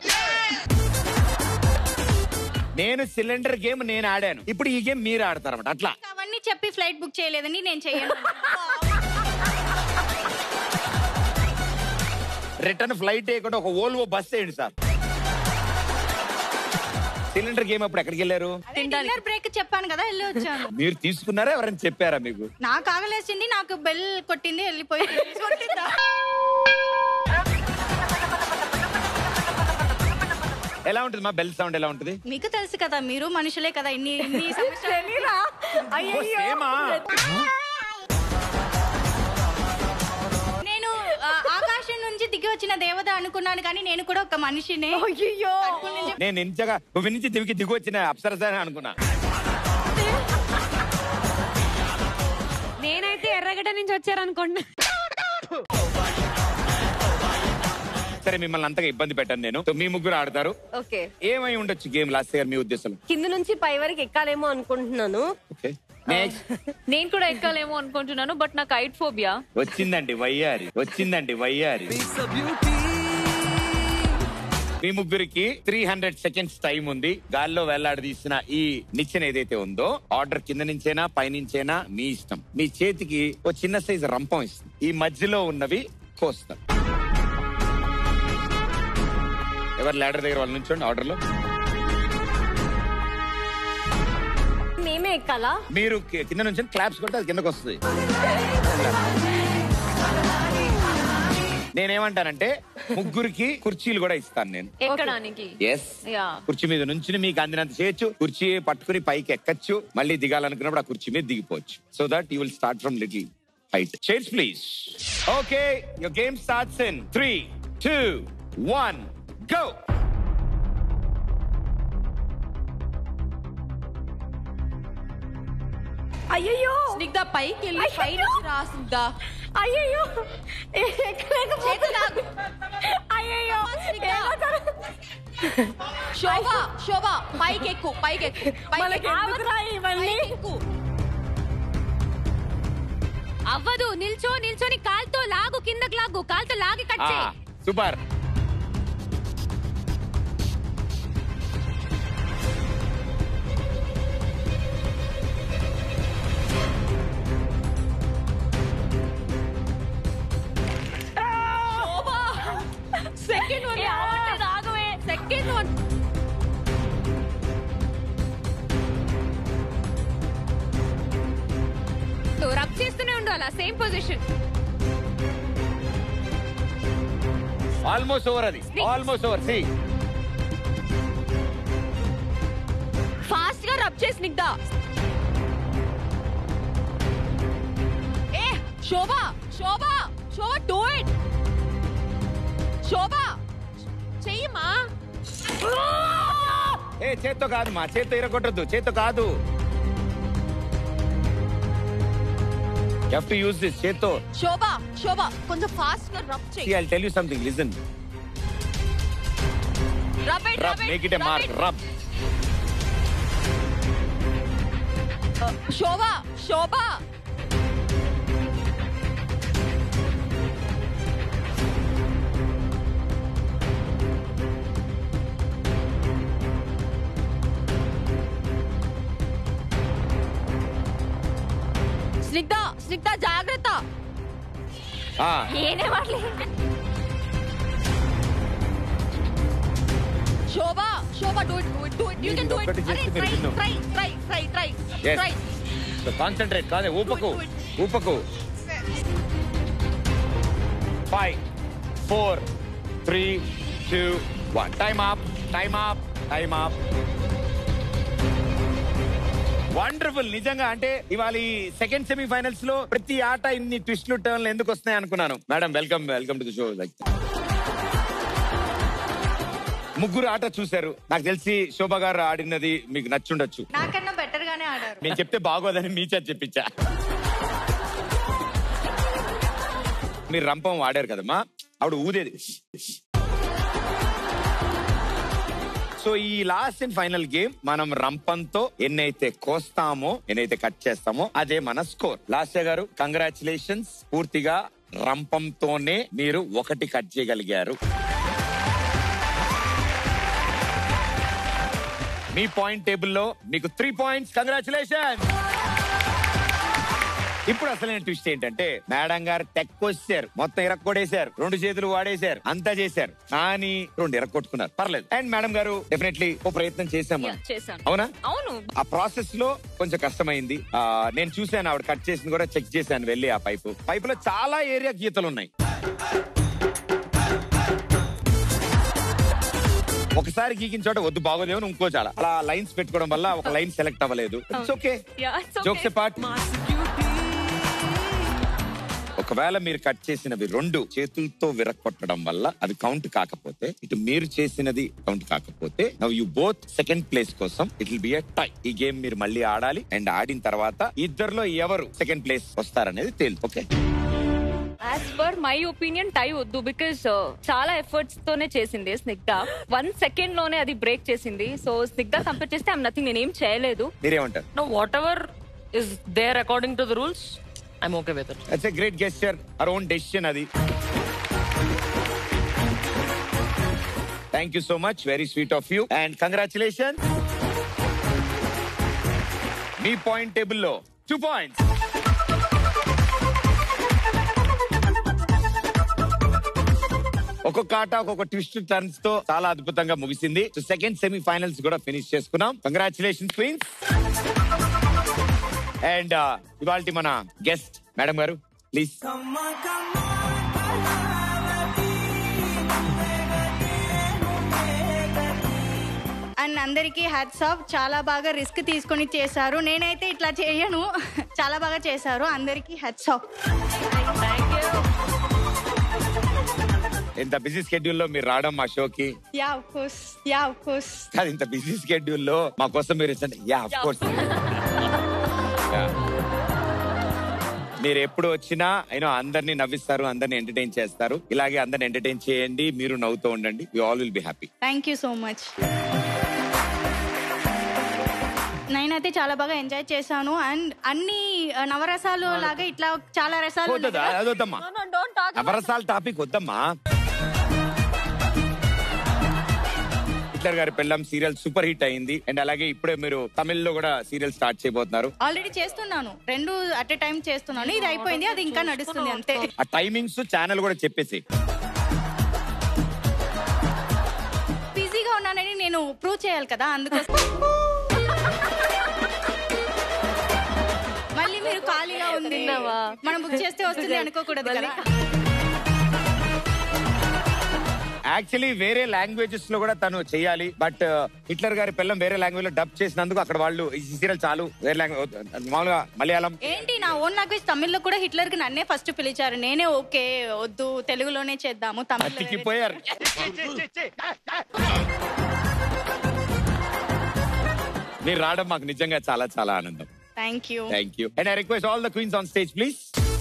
నేను సిలిండర్ గేమ్ నేను ఆడాను ఇప్పుడు ఈ గేమ్ మీరు ఆడతారు అట్లా అవన్నీ చెప్పి ఫ్లైట్ బుక్ చేయలేదని నేను చెయ్యను రిటర్న్ ఫ్లైట్ వేయకుండా ఒక ఓల్వో బస్ వేయండి సార్ సిలిండర్ గేమ్ అప్పుడు ఎక్కడికి వెళ్ళారు డిన్నర్ బ్రేక్ చెప్పాను కదా వెళ్ళి వచ్చాను మీరు తీసుకున్నారా ఎవరైనా చెప్పారా మీకు నాకు ఆగలేసింది నాకు బెల్ కొట్టింది వెళ్ళిపోయి కొట్టిందా? ఎలా ఉంటుంది మా బెల్ సౌండ్ ఎలా ఉంటుంది మీకు తెలుసు కదా మీరు మనుషులే కదా ఇన్ని ఇన్ని సంవత్సరాలు ఓ, సేమా? నేను ఆ, ఆకాశం నుంచి దిగి వచ్చిన దేవత అనుకున్నాను కానీ నేను కూడా ఒక మనిషినే అయ్యో నేను ఇంచగా భూమి నుంచి దివికి దిగి వచ్చిన అప్సరస అని అనుకున్నా నేనైతే ఎర్రగడ్డ నుంచి వచ్చారనుకోండి సరే మిమ్మల్ని అంతగా ఇబ్బంది పెట్టాను నేను సో మీ ముగ్గురు ఆడతారు ఓకే ఏమై ఉండొచ్చు గేమ్ లాస్ట్ ఇయర్ మీ ఉద్దేశం కింద నుంచి పై వరకు ఎక్కాలేమో అనుకుంటున్నాను ఓకే నెక్స్ట్ నేను కూడా ఎక్కాలేమో అనుకుంటున్నాను బట్ నాకు హైట్ ఫోబియా వచ్చిందండి వయ్యారి వచ్చిందండి వయ్యారి మీ ముగ్గురికి త్రీ హండ్రెడ్ సెకండ్స్ టైం ఉంది గాల్లో వేలాడదీసిన ఈ నిచ్చెన ఏదైతే ఉందో ఆర్డర్ కింద నుంచైనా పైనుంచైనా మీ ఇష్టం మీ చేతికి ఓ చిన్న సైజు రంపం ఇస్తుంది ఈ మధ్యలో ఉన్నవి కోస్తారు ఎవరు లాడర్ దగ్గర వాళ్ళ నుంచోండి ఆర్డర్ లో మేమే ఎక్కాలా మీరు కి- కింద నుంచి క్లాప్స్ కొడితే అది కిందకు వస్తుంది నేనేమంటానంటే ముగ్గురికి కుర్చీలు కూడా ఇస్తాను నేను ఎక్కడానికి ఎస్ యా కుర్చీ మీద నుంచి మీకు అందినంత చేయొచ్చు కుర్చీ పట్టుకుని పైకి ఎక్కచ్చు మళ్ళీ దిగాలనుకున్నప్పుడు ఆ కుర్చీ మీద దిగిపోవచ్చు so that you will start from little height chairs please okay your game starts in three two one go అయ్యయ్యో స్నిగ్ధ పైకి వెళ్ళి పై నుంచి రా స్నిగ్ధ అయ్యయ్యో ఎక్కలేకపోతున్నా అయ్యయ్యో శోభ శోభ పైకి ఎక్కు పైకి ఎక్కు పైకి మనకి ఎక్కు. ఎందుకురా ఇవన్నీ? పైకి ఎక్కు. అవ్వదు నిల్చో నిల్చోని కాల్తో లాగు కిందకి లాగు కాల్తో లాగి కట్ చేయి సూపర్ శోభ సెకండ్ వన్ ఆగవే సెకండ్ వన్ నువ్వు రబ్ చేస్తూనే ఉండు అలా సేమ్ పొజిషన్ ఆల్మోస్ట్ ఓవర్ అది ఆల్మోస్ట్ ఓవర్ సి ఫాస్ట్ గా రబ్ చేసి స్నిగ్ధ ఏ శోభ శోభ శోభ డూ ఇట్ శోభ చెయ్యమా ఏ చేత్తో కాదు మా చేత్తో ఇరగొట్టద్దు చేత్తో కాదు టు యూస్ దిస్ చేత్తో శోభ శోభ కొంచెం ఫాస్ట్ గా రబ్ See, చెయ్యి I'll tell you something. Listen. Rub it Rub. Make it a mark. Rub. Shobha Shobha Snigdha Snigdha జాగ్రత్త Ah. ఏనే వాడలే Shobha Shobha do it do it do it you can do it ఒక్కటి అరే చేస్తే ట్రై మీరు try try try try Yes. Try So concentrate. కాదే ఊపకు ఊపకు five four three two one time up time up time up wonderful నిజంగా అంటే ఇవాళ ఈ సెకండ్ సెమీఫైనల్స్ లో ప్రతి ఆట ఇన్ని ట్విస్ట్లు టర్న్లు ఎందుకు వస్తున్నాయి అనుకున్నాను madam welcome welcome to the show like ముగ్గురు ఆట చూశారు నాకు తెలిసి శోభ గారు ఆడినది మీకు నచ్చుండొచ్చు నాకన్నా బెటర్ గానే ఆడారు నేను చెప్తే బాగోదని మీ చేత చెప్పించా మీరు రంపం వాడారు కదమ్మా ఆవిడ ఊదేది సో ఈ లాస్ట్ అండ్ ఫైనల్ గేమ్ మనం రంపంతో ఎన్నైతే కోస్తామో ఎన్నైతే కట్ చేస్తామో అదే మన స్కోర్ లాస్య గారు కంగ్రాచులేషన్స్ పూర్తిగా రంపంతోనే మీరు ఒకటి కట్ చేయగలిగారు మీ పాయింట్ టేబుల్లో మీకు త్రీ పాయింట్స్ కంగ్రాచులేషన్ ఇప్పుడు అసలైన ట్విస్ట్ ఏంటంటే మేడం గారు తెక్కొచ్చారు మొత్తం ఇరక్కొడేశారు రెండు చేతులు వాడేశారు అంతా చేశారు కానీ రెండు ఇరక్కొట్టుకున్నారు పర్లేదు అండ్ మేడం గారు డెఫినెట్లీ ఓ ప్రయత్నం చేశాము Yeah, చేశాను అవునా అవును ఆ ప్రాసెస్ లో కొంచెం కష్టమైంది ఆ, నేను చూశాను ఆవిడ కట్ చేసింది కూడా చెక్ చేశాను వెళ్ళి ఆ పైపు పైపు లో చాలా ఏరియా గీతలు ఉన్నాయి ఒకసారి గీకిన చోట వద్దు బాగోదేమో ఇంకో చాలా అలా లైన్స్ పెట్టుకోవడం వల్ల ఒక లైన్ సెలెక్ట్ అవ్వలేదు it's okay Yeah, it's okay. Jokes part ఒకవేళ మీరు కట్ చేసినవి రెండు చేతులతో విరక్కొట్టడం వల్ల అది కౌంట్ కాకపోతే ఇటు మీరు చేసినది కౌంట్ కాకపోతే now you both second place కోసం it will be a tie ఈ గేమ్ మీరు మళ్ళీ ఆడాలి అండ్ ఆడిన తర్వాత ఇద్దరులో ఎవరు సెకండ్ ప్లేస్ వస్తారనేది తేలి okay as per my opinion tie వద్దు బికాస్ చాలా ఎఫర్ట్స్ తోనే చేసింది స్నిగ్ధ వన్ సెకండ్ లోనే అది బ్రేక్ చేసింది సో స్నిగ్ధ కంపేర్ చేస్తే ఐమ్ నథింగ్ నేనేం చేయలేదు మీరేమంటారు No, whatever is there according to the rules, I'm okay with it. It's a great gesture our own decision అది thank you so much very sweet of you and congratulation మీ point table లో two points ఒక్కొక్క ఆట ఒక్కొక్క twist turns తో చాలా అద్భుతంగా ముగిసింది సో సెకండ్ సెమీ ఫైనల్స్ కూడా ఫినిష్ చేసుకున్నాం కంగ్రాచులేషన్ క్వీన్స్ అండ్ ఇవాళ మన గెస్ట్ మేడం గారు ప్లీజ్ అండ్ అందరికీ హ్యాట్స్ ఆఫ్ చాలా బాగా రిస్క్ తీసుకొని చేశారు నేనైతే ఇట్లా చేయను చాలా బాగా చేశారు అందరికీ హ్యాట్స్ ఆఫ్ ఇంత బిజీ స్కెడ్యూల్ లో మీరు రావడం మా షోకి yeah of course yeah of course కాదు ఇంత బిజీ స్కెడ్యూల్ లో మా కోసం మీరు ఇచ్చండి యా ఆఫ్ కోర్స్ మీరు ఎప్పుడు వచ్చినా అయినా అందరినీ నవ్విస్తారు అందరిని ఎంటర్టైన్ చేస్తారు ఇలాగే అందరిని ఎంటర్టైన్ చేయండి మీరు నవ్వుతూ ఉండండి we all will be happy thank you so much నేనైతే చాలా బాగా ఎంజాయ్ చేశాను అండ్ అన్ని ఆ, నవరసాలు లాగా ఇట్లా చాలా రసాలు ఉన్నాయి వద్దదా కదా. అదొద్దమ్మా నవరసాల టాపిక్ వద్దమ్మా హిట్లర్ గారి పెళ్ళం సీరియల్ సూపర్ హిట్ అయింది అండ్ అలాగే ఇప్పుడే మీరు తమిళ్లో కూడా సీరియల్ స్టార్ట్ చేయబోతున్నారు ఆల్రెడీ చేస్తున్నాను రెండు అట్ ఎ టైం చేస్తున్నాను ఇది అయిపోయింది అది ఇంకా నడుస్తుంది అంతే ఆ టైమింగ్స్ ఛానల్ కూడా చెప్పేసి బిజీగా ఉన్నానని నేను ప్రూవ్ చేయాలి కదా అందుకోసం మళ్ళీ మీరు ఖాళీగా ఉంది మనం బుక్ చేస్తే వస్తుంది అనుకోకూడదు కదా యాక్చువల్లీ వేరే లాంగ్వేజెస్ లో కూడా తను చేయాలి బట్ హిట్లర్ గారి పిల్లం వేరే లాంగ్వేజ్ లో డబ్ చేసినందుకు అక్కడ వాళ్ళు ఈ సీరియల్ చాలు వేరే లాంగ్వేజ్ మామూలుగా మలయాళం ఏంటి నా ఓన్ లాంగ్వేజ్ తమిళ్లో కూడా హిట్లర్ కి నన్నే ఫస్ట్ పిలిచారు నేనే ఓకే వద్దు తెలుగులోనే చేద్దాము తమిళ్ అతికిపోయారు మీరు రావడం మాకు నిజంగా చాలా చాలా ఆనందం thank you thank you and I request all the queens on stage please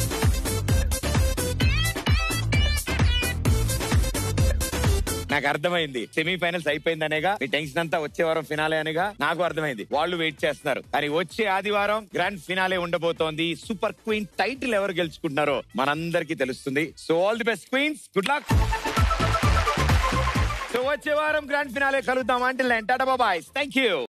నాకు అర్థమైంది సెమీఫైనల్స్ అయిపోయిందనేగా మీ టెన్షన్ అంతా వచ్చే వారం ఫినాలే అనేగా నాకు అర్థమైంది వాళ్ళు వెయిట్ చేస్తున్నారు కానీ వచ్చే ఆదివారం గ్రాండ్ ఫినాలే ఉండబోతోంది సూపర్ క్వీన్ టైటిల్ ఎవరు గెలుచుకుంటున్నారో మనందరికీ తెలుస్తుంది so all the best queens good luck so వచ్చే వారం గ్రాండ్ ఫినాలే కలుద్దాం అంటే టాటా బాబాయ్ థ్యాంక్ యూ